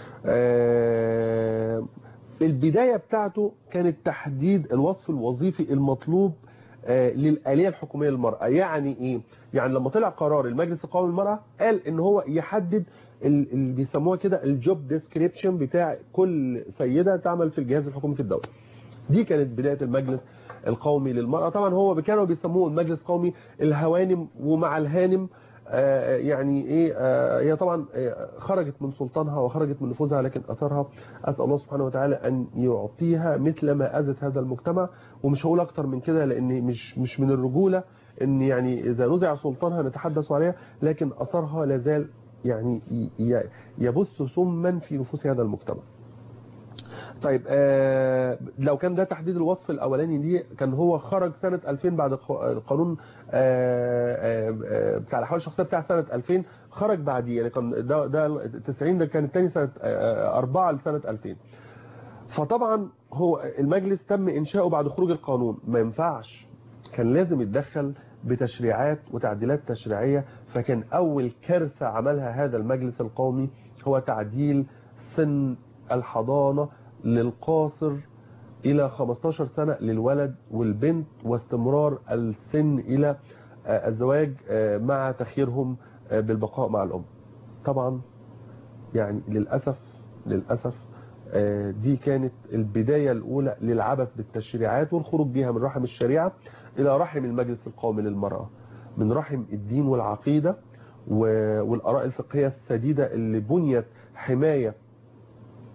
آه، البدايه بتاعته كانت تحديد الوصف الوظيفي المطلوب آه، للآلية الحكومية للمرأة يعني ايه يعني لما طلع قرار المجلس القومي للمرأة قال ان هو يحدد ال- اللي بيسموها كده الجوب ديسكريبشن بتاع كل سيدة تعمل في الجهاز الحكومي في الدولة دي كانت بداية المجلس القومي للمرأة طبعا هو كانوا بيسموه المجلس القومي الهوانم ومع الهانم آه، يعني ايه آه، هي طبعا آه، خرجت من سلطانها وخرجت من نفوذها لكن اثرها اسال الله سبحانه وتعالى ان يعطيها مثل ما اذت هذا المجتمع ومش هقول اكتر من كده لان مش مش من الرجوله ان يعني اذا نزع سلطانها نتحدث عليها لكن اثرها لازال يعني ي- ي- يبث سما في نفوس هذا المجتمع طيب آه لو كان ده تحديد الوصف الاولاني دي كان هو خرج سنه 2000 بعد الق- القانون آه آه آه، بتاع الاحوال الشخصيه بتاع سنه 2000 خرج بعديه يعني كان ده ده 90 ده كان الثاني سنه 4 لسنه 2000 فطبعا هو المجلس تم انشاؤه بعد خروج القانون ما ينفعش كان لازم يتدخل بتشريعات وتعديلات تشريعيه فكان اول كارثه عملها هذا المجلس القومي هو تعديل سن الحضانه للقاصر الى 15 سنه للولد والبنت واستمرار السن الى آه، الزواج آه، مع تخييرهم آه، بالبقاء مع الام طبعا يعني للاسف للاسف آه، دي كانت البدايه الاولى للعبث بالتشريعات والخروج بها من رحم الشريعه الى رحم المجلس القومي للمراه من رحم الدين والعقيده و- والاراء الفقهيه السديده اللي بنيت حمايه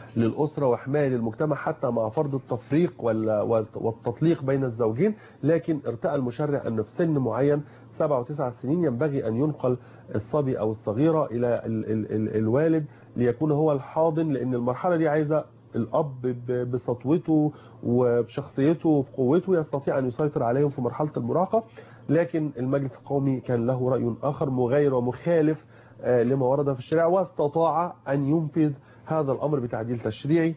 للأسرة وحماية للمجتمع حتى مع فرض التفريق وال- والتطليق بين الزوجين لكن ارتأى المشرع أن في سن معين سبع وتسع سنين ينبغي أن ينقل الصبي أو الصغيرة إلى ال ال ال الوالد ليكون هو الحاضن لأن المرحلة دي عايزة الأب ب- بسطوته وبشخصيته وبقوته يستطيع أن يسيطر عليهم في مرحلة المراهقة لكن المجلس القومي كان له رأي آخر مغاير ومخالف آه، لما ورد في الشريعة واستطاع أن ينفذ هذا الأمر بتعديل تشريعي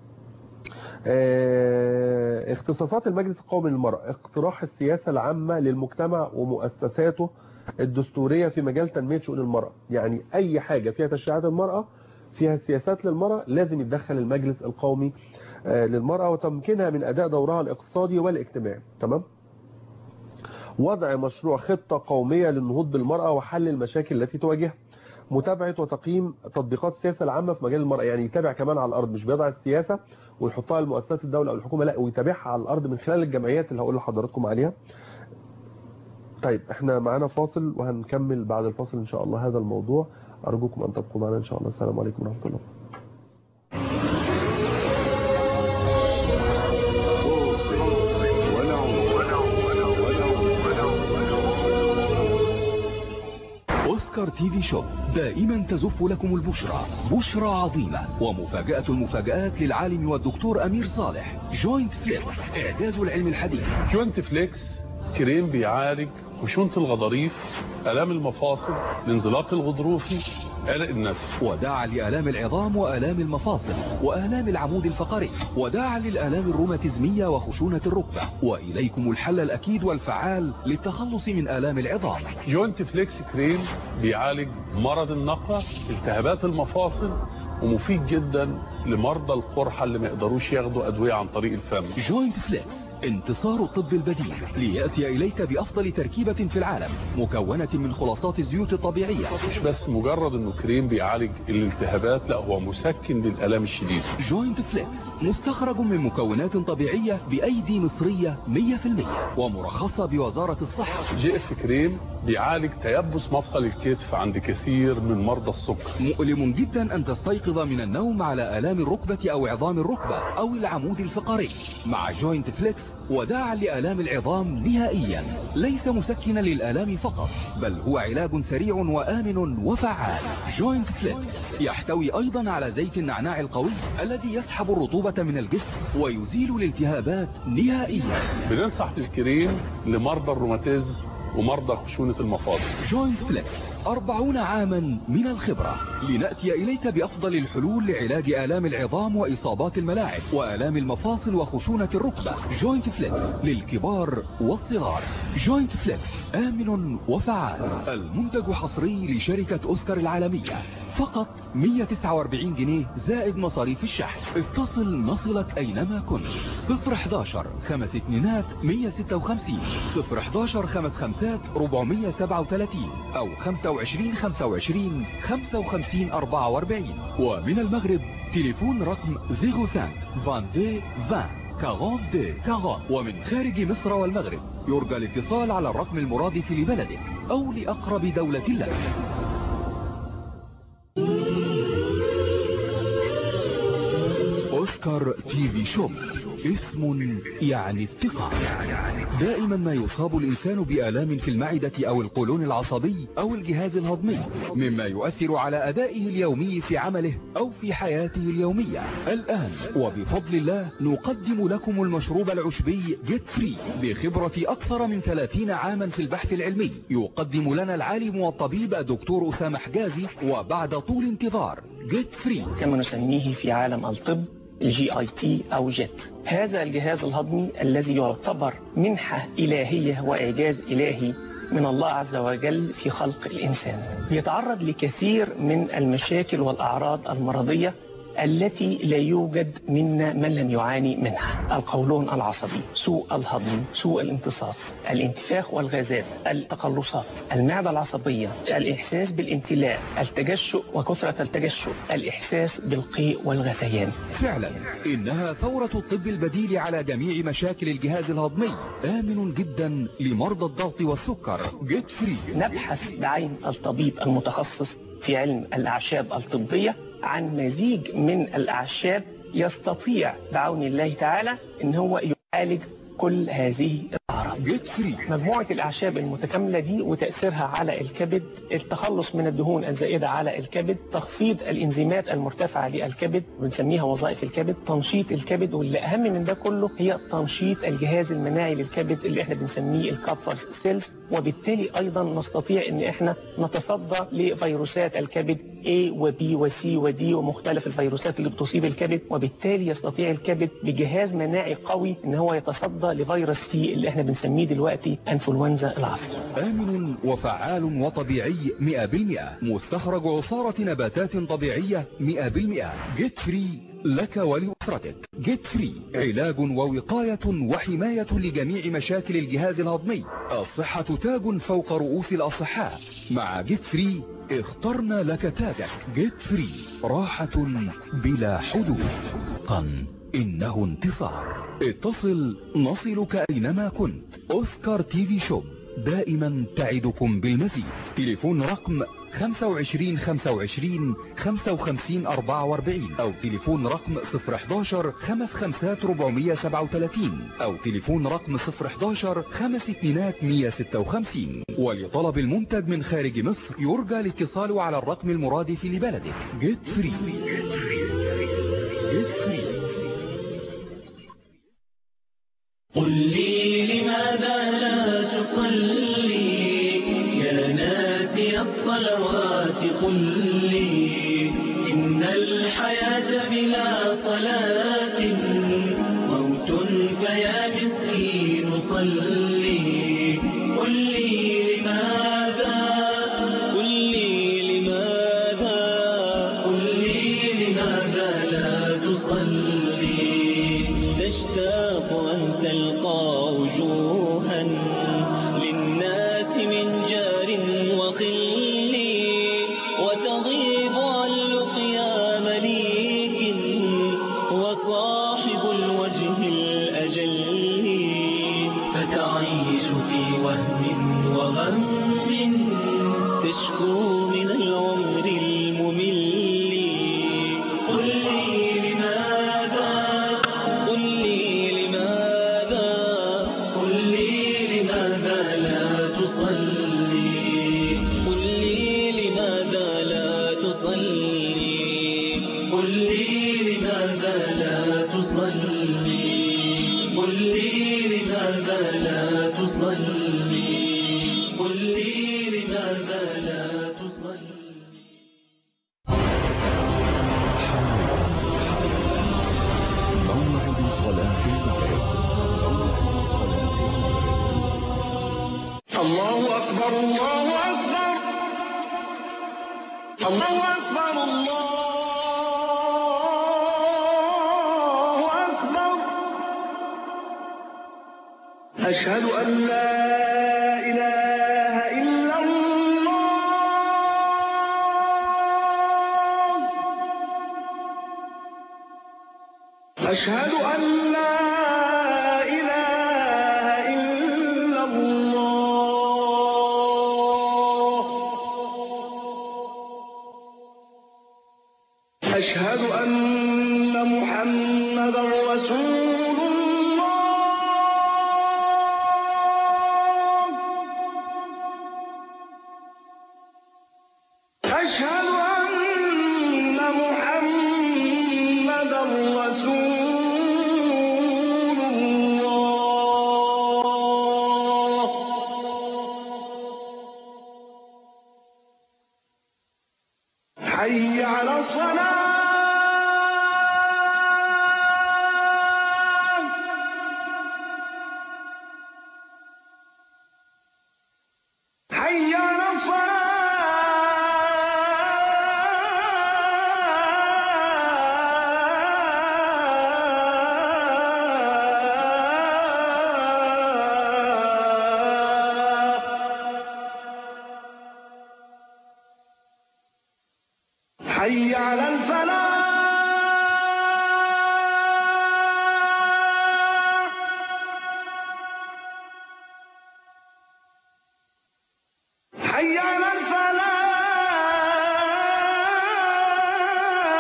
آه، اختصاصات المجلس القومي للمرأة اقتراح السياسة العامة للمجتمع ومؤسساته الدستورية في مجال تنمية شؤون المرأة يعني أي حاجة فيها تشريعات المرأة فيها سياسات للمرأة لازم يتدخل المجلس القومي آه، للمرأة وتمكينها من أداء دورها الاقتصادي والاجتماعي تمام وضع مشروع خطة قومية للنهوض بالمرأة وحل المشاكل التي تواجهها متابعة وتقييم تطبيقات السياسة العامة في مجال المرأة يعني يتابع كمان على الأرض مش بيضع السياسة ويحطها لمؤسسات الدولة أو الحكومة لا ويتابعها على الأرض من خلال الجمعيات اللي هقول لحضراتكم عليها طيب احنا معانا فاصل وهنكمل بعد الفاصل ان شاء الله هذا الموضوع ارجوكم ان تبقوا معنا ان شاء الله السلام عليكم ورحمة الله أوسكار تي في شوب دائما تزف لكم البشرى بشرى عظيمة ومفاجأة المفاجآت للعالم والدكتور أمير صالح جوينت فليكس إعجاز العلم الحديث جوينت فليكس كريم بيعالج خشونة الغضاريف آلام المفاصل الانزلاق الغضروفي عرق النسل وداعا لآلام العظام وآلام المفاصل وآلام العمود الفقري وداعا للآلام الروماتيزمية وخشونة الركبة وإليكم الحل الأكيد والفعال للتخلص من آلام العظام جوينت فليكس كريم بيعالج مرض النقرة التهابات المفاصل ومفيد جدا لمرضى القرحة اللي ما يقدروش ياخدوا أدوية عن طريق الفم جوينت فليكس انتصار الطب البديل ليأتي إليك بأفضل تركيبة في العالم مكونة من خلاصات الزيوت الطبيعية مش بس مجرد انه كريم بيعالج الالتهابات لا هو مسكن للآلام الشديدة جوينت فليكس مستخرج من مكونات طبيعية بأيدي مصرية 100% ومرخصة بوزارة الصحة جي اف كريم بيعالج تيبس مفصل الكتف عند كثير من مرضى السكر مؤلم جدا أن تستيقظ من النوم على آلام الركبة أو عظام الركبة أو العمود الفقري مع جوينت فليكس وداعا لآلام العظام نهائيا ليس مسكنا للآلام فقط بل هو علاج سريع وآمن وفعال جوينت فليكس يحتوي أيضا على زيت النعناع القوي الذي يسحب الرطوبة من الجسم ويزيل الالتهابات نهائيا بننصح بالكريم لمرضى الروماتيزم ومرضى خشونة المفاصل جوينت فليكس أربعون عاما من الخبرة لنأتي إليك بأفضل الحلول لعلاج آلام العظام وإصابات الملاعب وآلام المفاصل وخشونة الركبة جوينت فليكس للكبار والصغار جوينت فليكس آمن وفعال المنتج حصري لشركة أوسكار العالمية فقط 149 جنيه زائد مصاريف الشحن اتصل نصلك أينما كنت 011 خمس اتنينات 156 011 خمس خمسات 437 أو 25 25 55 44 ومن المغرب تليفون رقم 05 22 20 42 40 ومن خارج مصر والمغرب يرجى الاتصال على الرقم المرادف لبلدك أو لأقرب دولة لك أوسكار تي في شوب اسم يعني الثقة دائما ما يصاب الإنسان بآلام في المعدة أو القولون العصبي أو الجهاز الهضمي مما يؤثر على أدائه اليومي في عمله أو في حياته اليومية الآن وبفضل الله نقدم لكم المشروب العشبي جيت فري بخبرة أكثر من 30 عاما في البحث العلمي يقدم لنا العالم والطبيب الدكتور أسامة حجازي وبعد طول انتظار جيت فري كما نسميه في عالم الطب الجي اي تي او جيت هذا الجهاز الهضمي الذي يعتبر منحة إلهية وإعجاز إلهي من الله عز وجل في خلق الإنسان يتعرض لكثير من المشاكل والأعراض المرضية التي لا يوجد منا من لم يعاني منها القولون العصبي سوء الهضم سوء الامتصاص الانتفاخ والغازات التقلصات المعدة العصبية الإحساس بالامتلاء التجشؤ وكثرة التجشؤ الإحساس بالقيء والغثيان فعلا إنها ثورة الطب البديل على جميع مشاكل الجهاز الهضمي آمن جدا لمرضى الضغط والسكر جيت فري نبحث بعين الطبيب المتخصص في علم الأعشاب الطبية عن مزيج من الأعشاب يستطيع بعون الله تعالى ان هو يعالج كل هذه الأعراض جيت فري مجموعة الأعشاب المتكاملة دي وتأثيرها على الكبد التخلص من الدهون الزائدة على الكبد تخفيض الإنزيمات المرتفعة للكبد بنسميها وظائف الكبد تنشيط الكبد واللي أهم من ده كله هي تنشيط الجهاز المناعي للكبد اللي احنا بنسميه الكابفر سيلز وبالتالي أيضا نستطيع ان احنا نتصدى لفيروسات الكبد A و B و C و D ومختلف الفيروسات اللي بتصيب الكبد وبالتالي يستطيع الكبد بجهاز مناعي قوي ان هو يتصدى لفيروس سي اللي احنا بنسميه دلوقتي انفلونزا العصر آمن وفعال وطبيعي 100% مستخرج عصارة نباتات طبيعية 100% جيت فري لك ولأسرتك جيت فري علاج ووقاية وحماية لجميع مشاكل الجهاز الهضمي الصحة تاج فوق رؤوس الأصحاء مع جيت فري اخترنا لك تاجك جيت فري راحة بلا حدود قن إنه انتصار اتصل نصلك أينما كنت أوسكار تي في شوب دائما تعدكم بالمزيد تليفون رقم 25 25 55 44 أو تليفون رقم 011 55 437 أو تليفون رقم 011 5 2 156 ولطلب المنتج من خارج مصر يرجى الاتصال على الرقم المرادف لبلدك جيت فري جيت فري قل لي لماذا لا تصلي يا ناسي الصلوات قل لي إن الحياة بلا صلاة موت فيا مسكين صلي قل لي لماذا قل لي لماذا قل لي لماذا لا تصلي تشتاق أن تلقى وجوها للناس من جار وخل وتغيب عن لقيا مليك وصاحب الوجه الأجل فتعيش في وهم وغم تشكو من العمر الممل قل لي لماذا قل لي لماذا قل لي لماذا لا تصلي قل لي لماذا لا تصلي قل لي لماذا لا تصلي قل لي لماذا لا تصلي قل لي لماذا لا تصلي موعد صلاة المغرب الله أكبر الله أكبر الله أكبر الله أكبر أشهد أن لا إله إلا الله أشهد أن لا إله إلا الله أشهد أن محمدا رسول الله أشهد أن محمدا رسول الله حي على الصلاة حي على الصلاة حي على الفلاح حي على الفلاح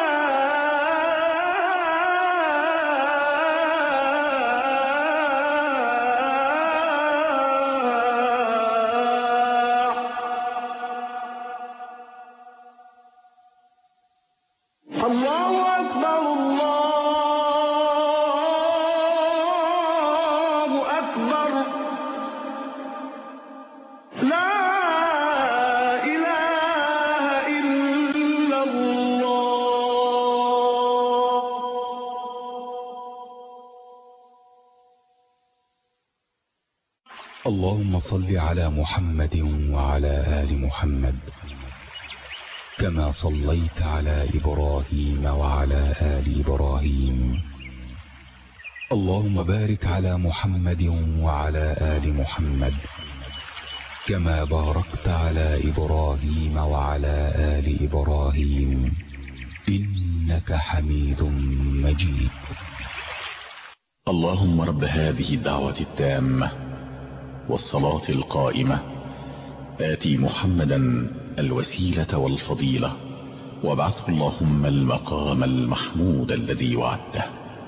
اللهم صل على محمد وعلى آل محمد كما صليت على إبراهيم وعلى آل إبراهيم اللهم بارك على محمد وعلى آل محمد كما باركت على إبراهيم وعلى آل إبراهيم إنك حميد مجيد اللهم رب هذه الدعوة التامة والصلاة القائمة آتي محمدا الوسيلة والفضيلة وابعثه اللهم المقام المحمود الذي وعدته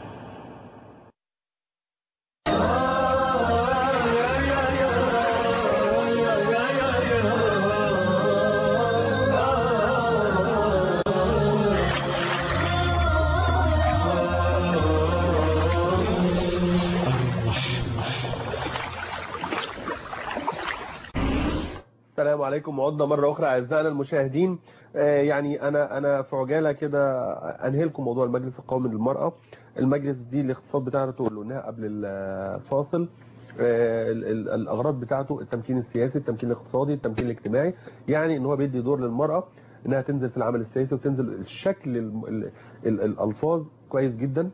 السلام عليكم وعدنا مرة أخرى أعزائنا المشاهدين آه، يعني أنا أنا في عجالة كده أنهي لكم موضوع المجلس القومي للمرأة المجلس دي الاقتصاد بتاعته اللي قلناها قبل الفاصل آه، ال- ال- الأغراض بتاعته التمكين السياسي التمكين الاقتصادي التمكين الاجتماعي يعني إن هو بيدي دور للمرأة إنها تنزل في العمل السياسي وتنزل الشكل الم- ال- ال- الألفاظ كويس جدا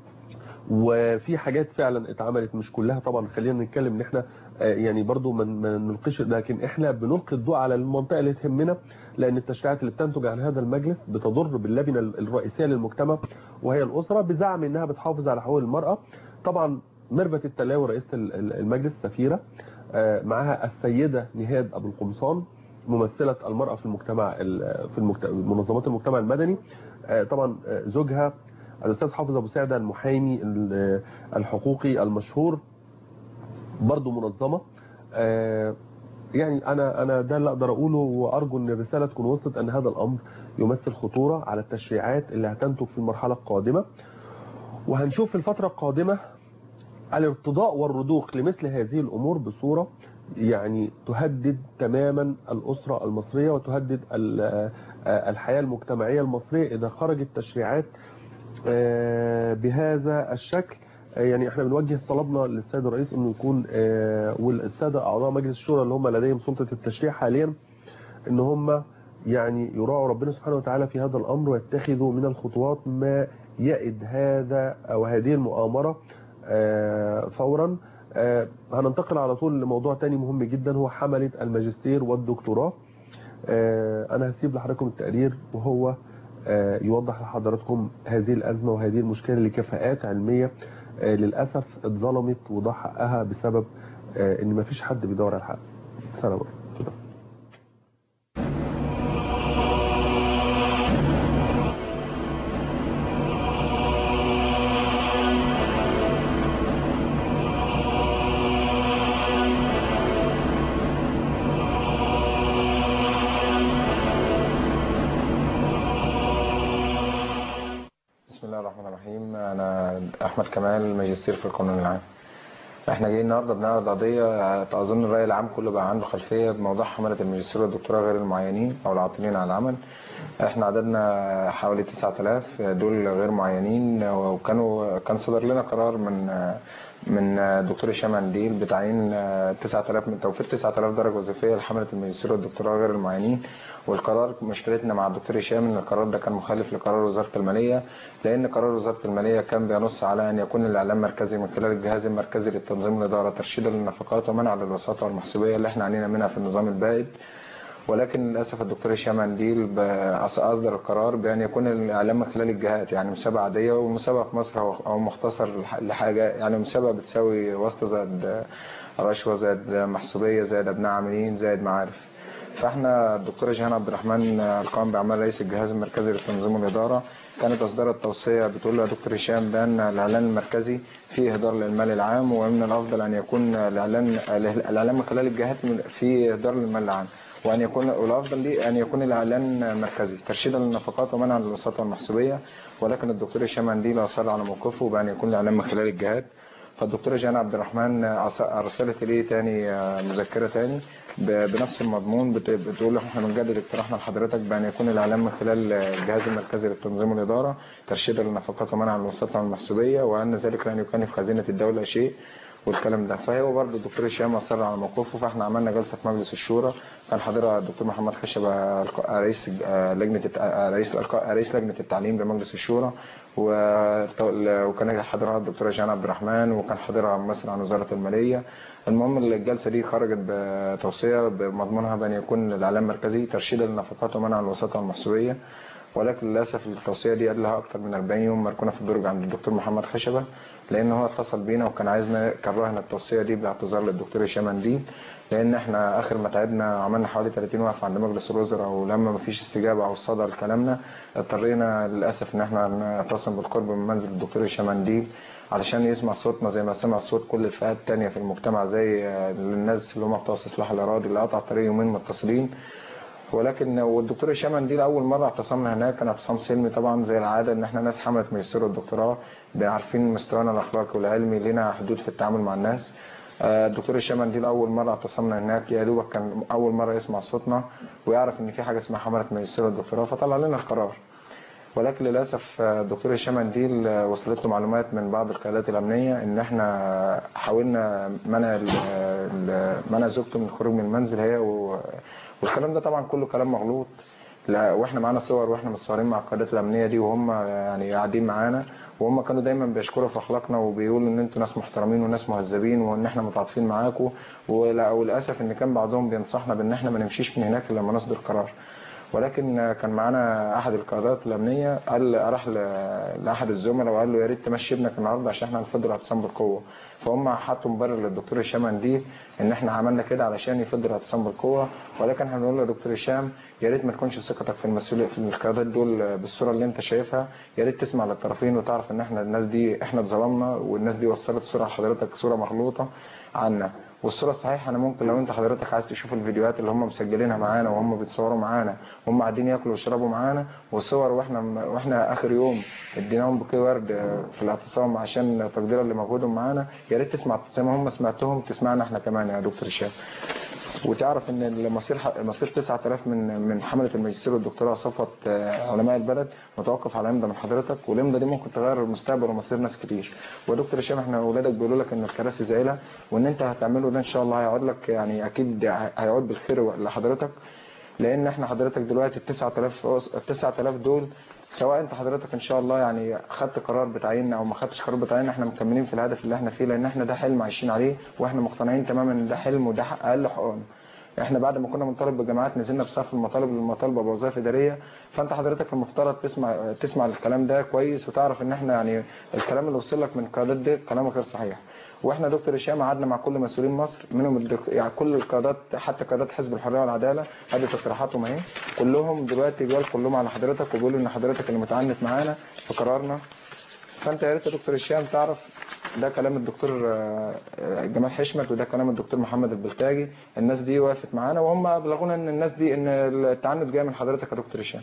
وفي حاجات فعلا اتعملت مش كلها طبعا خلينا نتكلم ان احنا آه، يعني برضو ما ما نلقيش لكن احنا بنلقي الضوء على المنطقه اللي تهمنا لان التشريعات اللي بتنتج عن هذا المجلس بتضر باللبنه الرئيسيه للمجتمع وهي الاسره بزعم انها بتحافظ على حقوق المراه طبعا ميرفت التلاوي رئيسه ال- ال- المجلس سفيره آه، معاها السيده نهاد ابو القمصان ممثله المراه في المجتمع ال- في المجت- منظمات المجتمع المدني آه، طبعا آه، زوجها الاستاذ حافظ ابو سعده المحامي ال- الحقوقي المشهور برضه منظمه آه، يعني انا انا ده اللي اقدر اقوله وارجو ان الرساله تكون وصلت ان هذا الامر يمثل خطوره على التشريعات اللي هتنتج في المرحله القادمه وهنشوف في الفتره القادمه الارتضاء والرضوخ لمثل هذه الامور بصوره يعني تهدد تماما الاسره المصريه وتهدد ال- آه، الحياه المجتمعيه المصريه اذا خرجت تشريعات آه، بهذا الشكل آه، يعني احنا بنوجه طلبنا للسيد الرئيس انه يكون آه، والساده اعضاء مجلس الشورى اللي هم لديهم سلطه التشريع حاليا ان هم يعني يراعوا ربنا سبحانه وتعالى في هذا الامر ويتخذوا من الخطوات ما يئد هذا او هذه المؤامره آه، فورا آه، هننتقل على طول لموضوع تاني مهم جدا هو حمله الماجستير والدكتوراه آه، انا هسيب لحضراتكم التقرير وهو آه، يوضح لحضراتكم هذه الازمه وهذه المشكله لكفاءات علميه آه، للاسف اتظلمت وضاع حقها بسبب آه، ان مفيش حد بيدور على الحق سلام عليكم اتفضل. بسم الله الرحمن الرحيم انا احمد كمال ماجستير في القانون العام احنا جايين النهارده بنعرض قضيه اظن الراي العام كله بقى عنده خلفيه بموضوع حمله الماجستير والدكتوراه غير المعينين او العاطلين عن العمل احنا عددنا حوالي 9000 دول غير معينين وكانوا كان صدر لنا قرار من من دكتور هشام عنديل بتعيين 9000 من توفير 9000 درجه وظيفيه لحمله الماجستير والدكتوراه غير المعينين والقرار مشكلتنا مع الدكتور هشام ان القرار ده كان مخالف لقرار وزاره الماليه لان قرار وزاره الماليه كان بينص على ان يكون الاعلام مركزي من خلال الجهاز المركزي للتنظيم والاداره ترشيدا للنفقات ومنع للوساطه والمحسوبيه اللي احنا عانينا منها في النظام البائد ولكن للاسف الدكتور هشام انديل ب- اصدر القرار بان يكون الاعلام من خلال الجهات يعني مسابقه عاديه والمسابقه في مصر هو او مختصر لح- لحاجه يعني مسابقه بتساوي واسطه زائد رشوه زائد محسوبيه زائد ابناء عاملين زائد معارف فاحنا الدكتور جيهان عبد الرحمن القائم باعمال رئيس الجهاز المركزي للتنظيم والاداره كانت اصدرت توصيه بتقول له يا دكتور هشام بان الاعلان المركزي فيه اهدار للمال العام ومن الافضل ان يكون الاعلان الاعلان من خلال الجهات فيه اهدار للمال العام وان يكون والافضل لي ان يكون الاعلان مركزي ترشيدا للنفقات ومنعا للوساطه والمحسوبيه ولكن الدكتور هشام انديل اصر على موقفه بان يكون الاعلان من خلال الجهات فالدكتوره جان عبد الرحمن ارسلت اليه تاني مذكره تاني بنفس المضمون بت- بتقول له احنا بنجدد اقتراحنا لحضرتك بان يكون الاعلام من خلال الجهاز المركزي للتنظيم والاداره ترشيدا للنفقات ومنعا للوساطه والمحسوبيه وان ذلك لن يكلف خزينه الدوله شيء والكلام ده فهو برضه الدكتور هشام اصر على موقفه فاحنا عملنا جلسه في مجلس الشورى كان حاضرها الدكتور محمد خشبه الق- رئيس آه، لجنه الت- آه، رئيس الألق- رئيس لجنه التعليم بمجلس الشورى و- وكان حاضرها الدكتور جان عبد الرحمن وكان حاضرها ممثل عن وزاره الماليه المهم الجلسه دي خرجت بتوصيه بمضمونها بان يكون الاعلام مركزي ترشيدا للنفقات ومنع الوساطه المحسوبيه ولكن للاسف التوصيه دي قال لها اكتر من 40 يوم مركونه في الدرج عند الدكتور محمد خشبه لان هو اتصل بينا وكان عايزنا كرهنا التوصيه دي باعتذار للدكتور هشام منديل لان احنا اخر ما تعبنا عملنا حوالي 30 وقفه عند مجلس الوزراء ولما ما فيش استجابه او صدى لكلامنا اضطرينا للاسف ان احنا نعتصم بالقرب من منزل الدكتور هشام منديل علشان يسمع صوتنا زي ما سمع صوت كل الفئات التانية في المجتمع زي آه، الناس اللي هم بتوع استصلاح الاراضي اللي قطع طريق يومين متصلين ولكن والدكتور هشام منديل اول مره اعتصمنا هناك كان اعتصام سلمي طبعا زي العاده ان احنا ناس حملت ماجستير والدكتوراه ده عارفين مستوانا الاخلاقي والعلمي لنا حدود في التعامل مع الناس آه، الدكتور هشام منديل اول مره اعتصمنا هناك يا دوبك كان اول مره يسمع صوتنا ويعرف ان في حاجه اسمها حمله ماجستير والدكتوراه فطلع لنا القرار ولكن للاسف آه، الدكتور هشام منديل آه، وصلت له معلومات من بعض القيادات الامنيه ان احنا حاولنا منع ال- ال- منع زوجته من الخروج من المنزل هي و- والكلام ده طبعا كله كلام مغلوط لا واحنا معانا صور واحنا متصورين مع القيادات الامنيه دي وهم يعني قاعدين معانا وهم كانوا دايما بيشكروا في اخلاقنا وبيقولوا ان انتوا ناس محترمين وناس مهذبين وان احنا متعاطفين معاكم ولا- وللاسف ان كان بعضهم بينصحنا بان احنا ما نمشيش من هناك الا لما نصدر قرار ولكن كان معانا احد القيادات الامنيه قال راح ل- لاحد الزملاء وقال له يا ريت تمشي ابنك النهارده عشان احنا هنفضل اعتصام بالقوه فهم حطوا مبرر للدكتور هشام منديل ان احنا عملنا كده علشان يفضل اعتصام بالقوه ولكن احنا بنقول له يا دكتور هشام يا ريت ما تكونش ثقتك في المسؤوليه في القيادات دول بالصوره اللي انت شايفها يا ريت تسمع للطرفين وتعرف ان احنا الناس دي احنا اتظلمنا والناس دي وصلت صوره لحضرتك صوره مغلوطه عنا والصوره الصحيحه انا ممكن لو انت حضرتك عايز تشوف الفيديوهات اللي هم مسجلينها معانا وهم بيتصوروا معانا وهم قاعدين ياكلوا ويشربوا معانا وصور واحنا واحنا اخر يوم اديناهم بوكيه ورد في الاعتصام عشان تقديرا لمجهودهم معانا يا ريت تسمع زي ما هم سمعتهم تسمعنا احنا كمان يا دكتور هشام وتعرف ان المصير مصير 9000 من من حمله الماجستير والدكتوراه صفت آه، علماء البلد متوقف على امضى من حضرتك والامضى دي ممكن تغير المستقبل ومصير ناس كتير ودكتور هشام احنا اولادك بيقولوا لك ان الكراسي زائله وان انت هتعمله ده ان شاء الله هيعود لك يعني اكيد هيعود بالخير لحضرتك لان احنا حضرتك دلوقتي ال 9000 ال 9000 دول سواء انت حضرتك ان شاء الله يعني خدت قرار بتعييننا او ما خدتش قرار بتعييننا احنا مكملين في الهدف اللي احنا فيه لان احنا ده حلم عايشين عليه واحنا مقتنعين تماما ان ده حلم وده حق اقل حقوقنا احنا بعد ما كنا بنطالب بالجامعات نزلنا بصف المطالب للمطالبه بوظائف اداريه فانت حضرتك المفترض تسمع تسمع الكلام ده كويس وتعرف ان احنا يعني الكلام اللي وصل لك من القيادات دي كلام غير صحيح واحنا دكتور هشام قعدنا مع كل مسؤولين مصر منهم الدك... يعني كل القيادات حتى قيادات حزب الحريه والعداله هذه تصريحاتهم اهي كلهم دلوقتي جوال كلهم على حضرتك وبيقولوا ان حضرتك اللي متعنت معانا في قرارنا فانت يا ريت يا دكتور هشام تعرف ده كلام الدكتور آه، آه، جمال حشمت وده كلام الدكتور محمد البلتاجي الناس دي وقفت معانا وهم ابلغونا ان الناس دي ان التعنت جاي من حضرتك يا دكتور هشام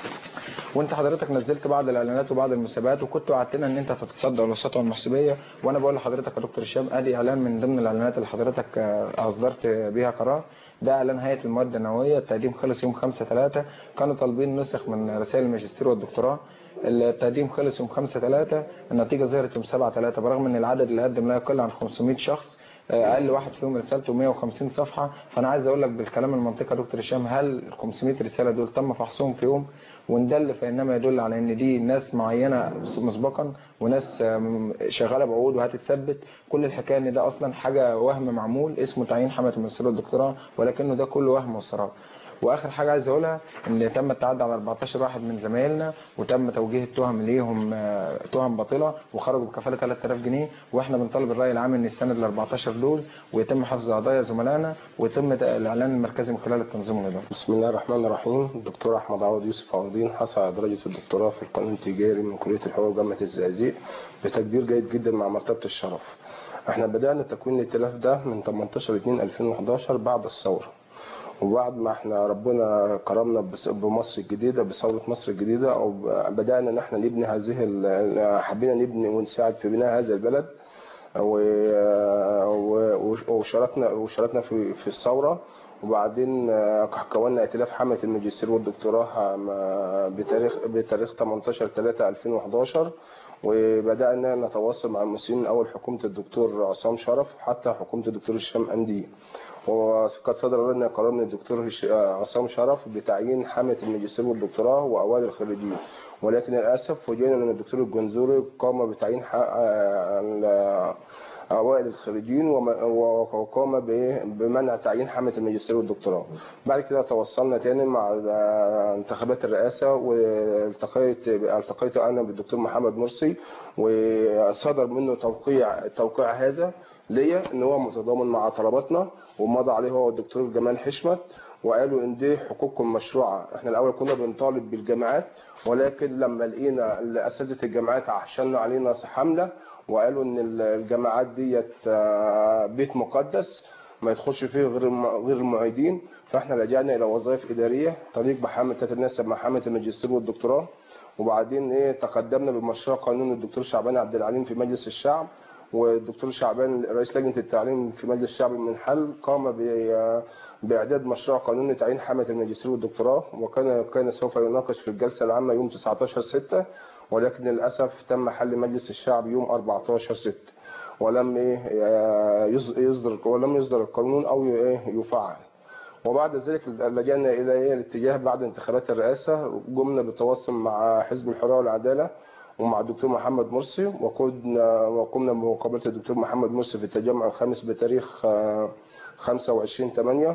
وانت حضرتك نزلت بعض الاعلانات وبعض المسابقات وكنت وعدتنا ان انت هتتصدى الوساطه والمحسوبيه وانا بقول لحضرتك يا دكتور هشام ادي اعلان من ضمن الاعلانات اللي حضرتك آه، اصدرت بيها قرار ده اعلان هيئه المواد النوويه التقديم خلص يوم 5 3 كانوا طالبين نسخ من رسائل الماجستير والدكتوراه التقديم خلص يوم 5 3 النتيجه ظهرت يوم 7 3 برغم ان العدد اللي قدم لا يقل عن 500 شخص اقل واحد فيهم رسالته 150 صفحه فانا عايز اقول لك بالكلام المنطقي يا دكتور هشام هل ال 500 رساله دول تم فحصهم في يوم وان دل فانما يدل على ان دي ناس معينه مسبقا وناس آم، شغاله بعقود وهتتثبت كل الحكايه ان ده اصلا حاجه وهم معمول اسمه تعيين حمله الماجستير والدكتوراه ولكنه ده كله وهم وسراب واخر حاجه عايز اقولها ان تم التعدي على 14 واحد من زمايلنا وتم توجيه التهم ليهم آه، تهم باطله وخرجوا بكفاله 3000 جنيه واحنا بنطالب الراي العام ان يستند ال 14 دول ويتم حفظ قضايا زملائنا ويتم الاعلان المركزي من خلال التنظيم الاداري بسم الله الرحمن الرحيم الدكتور احمد عوض يوسف عوضين حصل على درجه الدكتوراه في القانون التجاري من كليه الحقوق جامعه الزقازيق بتقدير جيد جدا مع مرتبه الشرف احنا بدانا تكوين الائتلاف ده من 18 2 2011 بعد الثوره وبعد ما احنا ربنا كرمنا بس- بمصر الجديده بثوره مصر الجديده او ب- بدانا ان احنا نبني هذه ال- حبينا نبني ونساعد في بناء هذا البلد و- و- وشاركنا وشاركنا في في الثوره وبعدين آه، كونا ائتلاف حمله الماجستير والدكتوراه آم، بتاريخ بتاريخ 18 3 2011 وبدأنا نتواصل مع المسؤولين أول حكومة الدكتور عصام شرف حتى حكومة الدكتور هشام أندي وقد صدر لنا قرار من الدكتور هش- عصام شرف بتعيين حامة الماجستير والدكتوراه وأوائل الخريجين ولكن للأسف فوجئنا أن الدكتور الجنزوري قام بتعيين ح- ال- أوائل الخريجين وم- وقام ب- بمنع تعيين حامة الماجستير والدكتوراه بعد كده تواصلنا تاني مع انتخابات الرئاسة والتقيت التقيت أنا بالدكتور محمد مرسي وصدر منه توقيع التوقيع هذا ليا ان هو متضامن مع طلباتنا ومضى عليه هو الدكتور جمال حشمت وقالوا ان دي حقوقكم مشروعه احنا الاول كنا بنطالب بالجامعات ولكن لما لقينا اساتذه الجامعات عشان علينا حمله وقالوا ان الجامعات ديت آه، بيت مقدس ما يدخلش فيه غير الم- غير المعيدين فاحنا لجأنا الى وظائف اداريه طريق بحامه تتناسب مع حامه الماجستير والدكتوراه وبعدين ايه تقدمنا بمشروع قانون الدكتور شعبان عبد العليم في مجلس الشعب والدكتور شعبان رئيس لجنه التعليم في مجلس الشعب من حل قام ب- باعداد مشروع قانون تعيين حامه الماجستير والدكتوراه وكان كان سوف يناقش في الجلسه العامه يوم 19 6 ولكن للاسف تم حل مجلس الشعب يوم 14 6 ولم ايه يص- يصدر ولم يصدر القانون او ايه يفعل وبعد ذلك لجأنا الى ايه الاتجاه بعد انتخابات الرئاسه قمنا بالتواصل مع حزب الحريه والعداله ومع الدكتور محمد مرسي وقمنا وقمنا بمقابله الدكتور محمد مرسي في التجمع الخامس بتاريخ آه، 25 8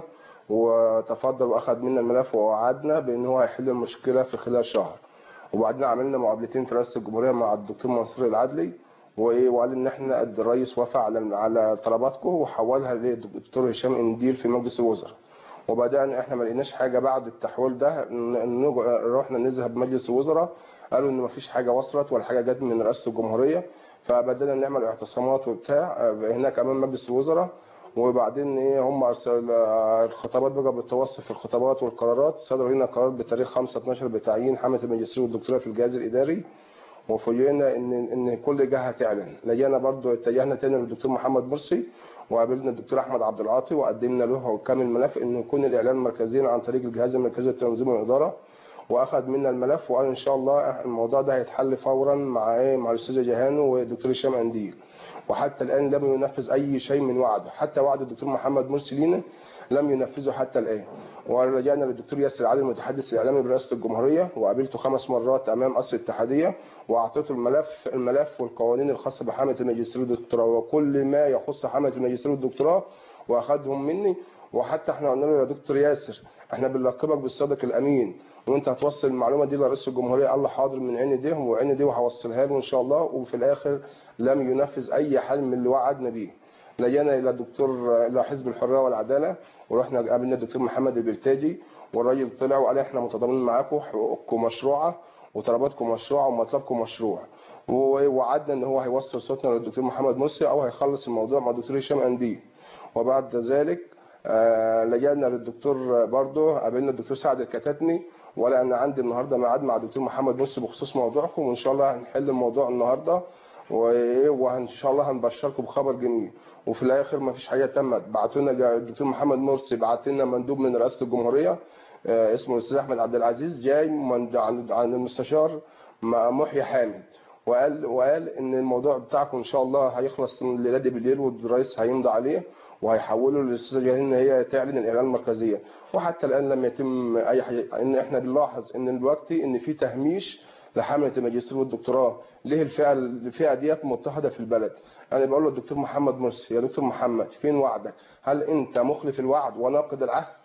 وتفضل واخذ منا الملف ووعدنا بان هو هيحل المشكله في خلال شهر وبعدين عملنا مقابلتين في رئاسه الجمهوريه مع الدكتور منصور العدلي وايه وقال ان احنا قد الرئيس وافق على على طلباتكم وحولها للدكتور هشام انديل في مجلس الوزراء وبدانا احنا ما لقيناش حاجه بعد التحويل ده ن- نج- رحنا نذهب مجلس الوزراء قالوا ان ما فيش حاجه وصلت ولا حاجه جت من رئاسه الجمهوريه فبدانا نعمل اعتصامات وبتاع آه، هناك امام مجلس الوزراء وبعدين ايه هم أرسل- آه، الخطابات بقى بالتوصل في الخطابات والقرارات صدر لنا قرار بتاريخ 5 12 بتعيين حامه الماجستير والدكتوراه في الجهاز الاداري وفوجئنا ان ان كل جهه تعلن لجينا برضو اتجهنا تاني للدكتور محمد مرسي وقابلنا الدكتور احمد عبد العاطي وقدمنا له كامل الملف انه يكون الاعلان مركزيا عن طريق الجهاز المركزي للتنظيم والاداره واخذ منا الملف وقال ان شاء الله الموضوع ده هيتحل فورا مع ايه مع الاستاذه جهانو والدكتور هشام انديل وحتى الان لم ينفذ اي شيء من وعده حتى وعد الدكتور محمد مرسي لينا لم ينفذه حتى الان ورجعنا للدكتور ياسر علي المتحدث الاعلامي برئاسه الجمهوريه وقابلته خمس مرات امام قصر الاتحاديه واعطيته الملف الملف والقوانين الخاصه بحامه الماجستير والدكتوراه وكل ما يخص حامه الماجستير والدكتوراه واخدهم مني وحتى احنا قلنا له يا دكتور ياسر احنا بنلقبك بالصادق الامين وانت هتوصل المعلومه دي لرئيس الجمهوريه قال له حاضر من عين دي وعين دي وهوصلها له ان شاء الله وفي الاخر لم ينفذ اي حل من اللي وعدنا بيه لجينا الى الدكتور الى حزب الحريه والعداله ورحنا قابلنا الدكتور محمد البلتاجي والراجل طلع وقال احنا متضامنين معاكم حقوقكم مشروعه وطلباتكم مشروعه ومطلبكم مشروع ووعدنا ان هو هيوصل صوتنا للدكتور محمد مرسي او هيخلص الموضوع مع الدكتور هشام انديه وبعد ذلك آه، لجأنا للدكتور برضه قابلنا الدكتور سعد الكتاتني ولا انا عندي النهارده ميعاد مع الدكتور محمد مرسي بخصوص موضوعكم وان شاء الله هنحل الموضوع النهارده و- وان شاء الله هنبشركم بخبر جميل وفي الاخر ما فيش حاجه تمت بعتوا لنا جا- الدكتور محمد مرسي بعت لنا مندوب من رئاسه الجمهوريه آه، اسمه الاستاذ احمد عبد العزيز جاي من- عن عن المستشار م- محيي حامد وقال وقال ان الموضوع بتاعكم ان شاء الله هيخلص الليله دي بالليل والرئيس هيمضي عليه وهيحوله للاستاذه جاهين ان هي تعلن الاعلان المركزيه وحتى الان لم يتم اي حاجه ان احنا بنلاحظ ان دلوقتي ان في تهميش لحمله الماجستير والدكتوراه ليه الفئه الفئه ديت مضطهده في البلد انا بقول له الدكتور محمد مرسي يا دكتور محمد فين وعدك هل انت مخلف الوعد وناقض العهد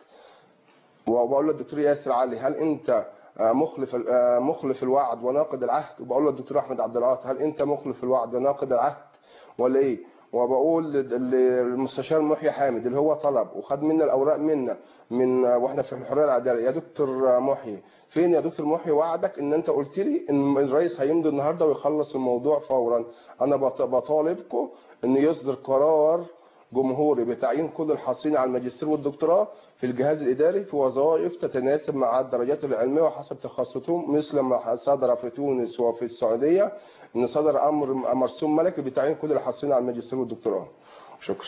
وبقول له الدكتور ياسر علي هل انت آه، مخلف آه، مخلف الوعد وناقض العهد وبقول له الدكتور احمد عبد العاطي هل انت مخلف الوعد وناقض العهد ولا ايه وبقول لل- للمستشار محيي حامد اللي هو طلب وخد منا الاوراق منا من واحنا في الحريه العداله يا دكتور محيي فين يا دكتور محيي وعدك ان انت قلت لي ان الرئيس هيمضي النهارده ويخلص الموضوع فورا انا بط- بطالبكم ان يصدر قرار جمهوري بتعيين كل الحاصلين على الماجستير والدكتوراه في الجهاز الإداري في وظائف تتناسب مع الدرجات العلمية وحسب تخصصهم مثل ما صدر في تونس وفي السعودية إن صدر أمر مرسوم ملكي بتعيين كل الحاصلين على الماجستير والدكتوراه شكرا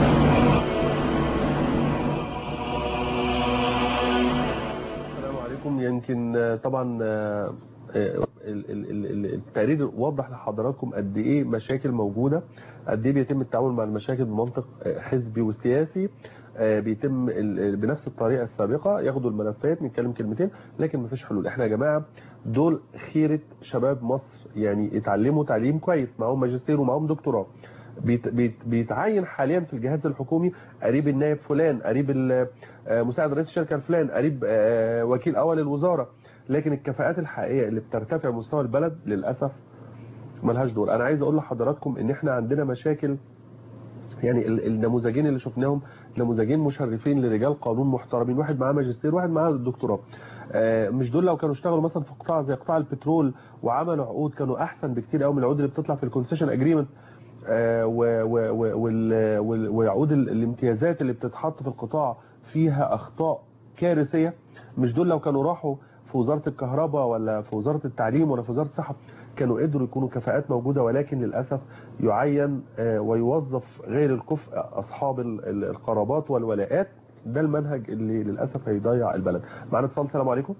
السلام عليكم طبعا يمكن آه، طبعا آه، آه، ال- ال- ال- ال- التقرير وضح لحضراتكم قد ايه مشاكل موجوده قد ايه بيتم التعامل مع المشاكل بمنطق آه، حزبي وسياسي آه، بيتم ال- ال- بنفس الطريقه السابقه ياخدوا الملفات نتكلم كلمتين لكن مفيش حلول احنا يا جماعه دول خيره شباب مصر يعني اتعلموا تعليم كويس معاهم ماجستير ومعاهم دكتوراه بيت بيت بيتعين حاليا في الجهاز الحكومي قريب النائب فلان قريب ال- آه، مساعد رئيس الشركه الفلان قريب آه، وكيل اول الوزاره لكن الكفاءات الحقيقيه اللي بترتفع مستوى البلد للاسف ملهاش دور انا عايز اقول لحضراتكم ان احنا عندنا مشاكل يعني ال- النموذجين اللي شفناهم نموذجين مشرفين لرجال قانون محترمين واحد معاه ماجستير واحد معاه دكتوراه آه، مش دول لو كانوا اشتغلوا مثلا في قطاع زي قطاع البترول وعملوا عقود كانوا احسن بكتير قوي من العقود اللي بتطلع في الكونسيشن اجريمنت وعقود ال- الامتيازات اللي بتتحط في القطاع فيها اخطاء كارثيه مش دول لو كانوا راحوا في وزاره الكهرباء ولا في وزاره التعليم ولا في وزاره الصحه كانوا قدروا يكونوا كفاءات موجوده ولكن للاسف يعين آه، ويوظف غير الكفء اصحاب ال- ال- القرابات والولاءات ده المنهج اللي للاسف هيضيع البلد معانا اتصال السلام عليكم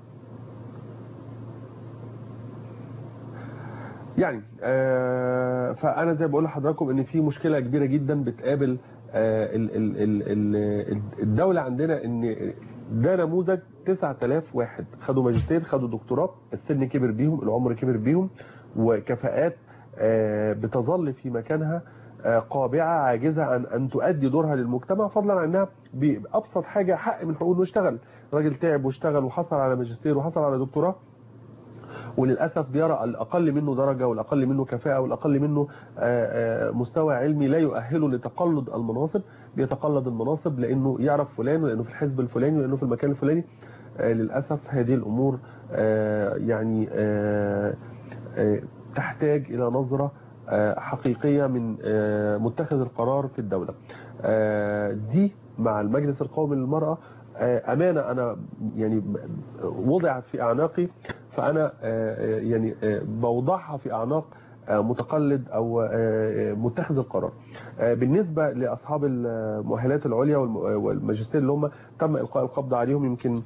يعني آه فانا زي ما بقول لحضراتكم ان في مشكله كبيره جدا بتقابل آه ال- ال- ال- ال- الدوله عندنا ان ده نموذج 9000 واحد خدوا ماجستير خدوا دكتوراه السن كبر بيهم العمر كبر بيهم وكفاءات آه بتظل في مكانها آه قابعه عاجزه عن ان تؤدي دورها للمجتمع فضلا عن انها بابسط حاجه حق من حقوقه انه يشتغل راجل تعب واشتغل وحصل على ماجستير وحصل على دكتوراه وللأسف بيرى الأقل منه درجة والأقل منه كفاءة والأقل منه آه، آه، مستوى علمي لا يؤهله لتقلد المناصب بيتقلد المناصب لأنه يعرف فلان ولأنه في الحزب الفلاني ولأنه في المكان الفلاني آه، للأسف هذه الأمور آه، يعني آه، آه، تحتاج إلى نظرة آه، حقيقية من آه، متخذ القرار في الدولة آه، دي مع المجلس القومي للمرأة آه، أمانة أنا يعني وضعت في أعناقي فأنا آه، يعني آه، بوضعها في أعناق آه، متقلد أو آه، متخذ القرار آه، بالنسبة لأصحاب المؤهلات العليا والم- والماجستير اللي هم تم إلقاء القبض عليهم يمكن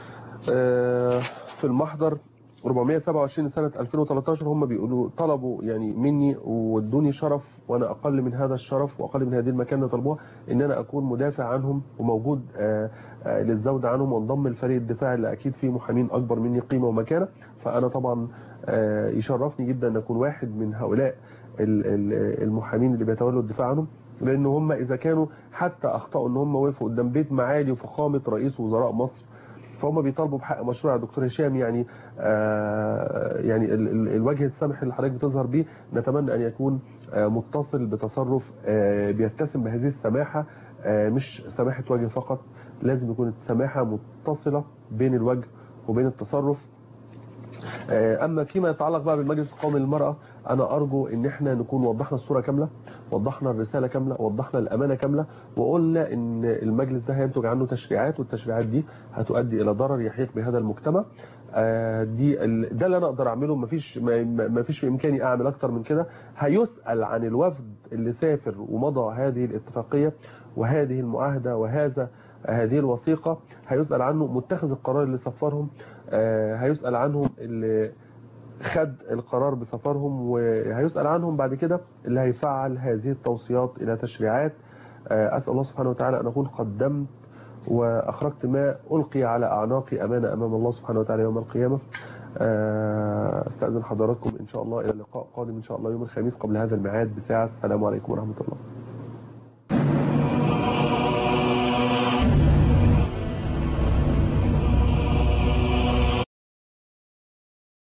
آه، في المحضر 427 سنة 2013 هم بيقولوا طلبوا يعني مني وادوني شرف وانا اقل من هذا الشرف واقل من هذه المكانه اللي طلبوها ان انا اكون مدافع عنهم وموجود آه، آه، للزود عنهم وانضم لفريق الدفاع اللي اكيد فيه محامين اكبر مني قيمه ومكانه فانا طبعا آه، يشرفني جدا ان اكون واحد من هؤلاء ال- ال- المحامين اللي بيتولوا الدفاع عنهم لان هم اذا كانوا حتى اخطاوا ان هم وقفوا قدام بيت معالي وفخامه رئيس وزراء مصر فهم بيطالبوا بحق مشروع يا دكتور هشام يعني آه يعني ال- ال- الوجه السمح اللي حضرتك بتظهر بيه نتمنى ان يكون آه متصل بتصرف آه بيتسم بهذه السماحه آه مش سماحه وجه فقط لازم يكون السماحه متصله بين الوجه وبين التصرف آه، اما فيما يتعلق بقى بالمجلس القومي للمرأة انا ارجو ان احنا نكون وضحنا الصورة كاملة وضحنا الرسالة كاملة وضحنا الامانة كاملة وقلنا ان المجلس ده هينتج عنه تشريعات والتشريعات دي هتؤدي الى ضرر يحيق بهذا المجتمع آه، دي ال- ده اللي انا اقدر اعمله مفيش ما ما فيش في امكاني اعمل اكتر من كده هيسأل عن الوفد اللي سافر ومضى هذه الاتفاقية وهذه المعاهدة وهذا هذه الوثيقة هيسأل عنه متخذ القرار اللي سفرهم آه، هيسأل عنهم اللي خد القرار بسفرهم وهيسأل عنهم بعد كده اللي هيفعل هذه التوصيات إلى تشريعات آه، أسأل الله سبحانه وتعالى أن أكون قدمت وأخرجت ما ألقي على أعناقي أمانة أمام الله سبحانه وتعالى يوم القيامة آه، استأذن حضراتكم إن شاء الله إلى لقاء قادم إن شاء الله يوم الخميس قبل هذا الميعاد بساعة السلام عليكم ورحمة الله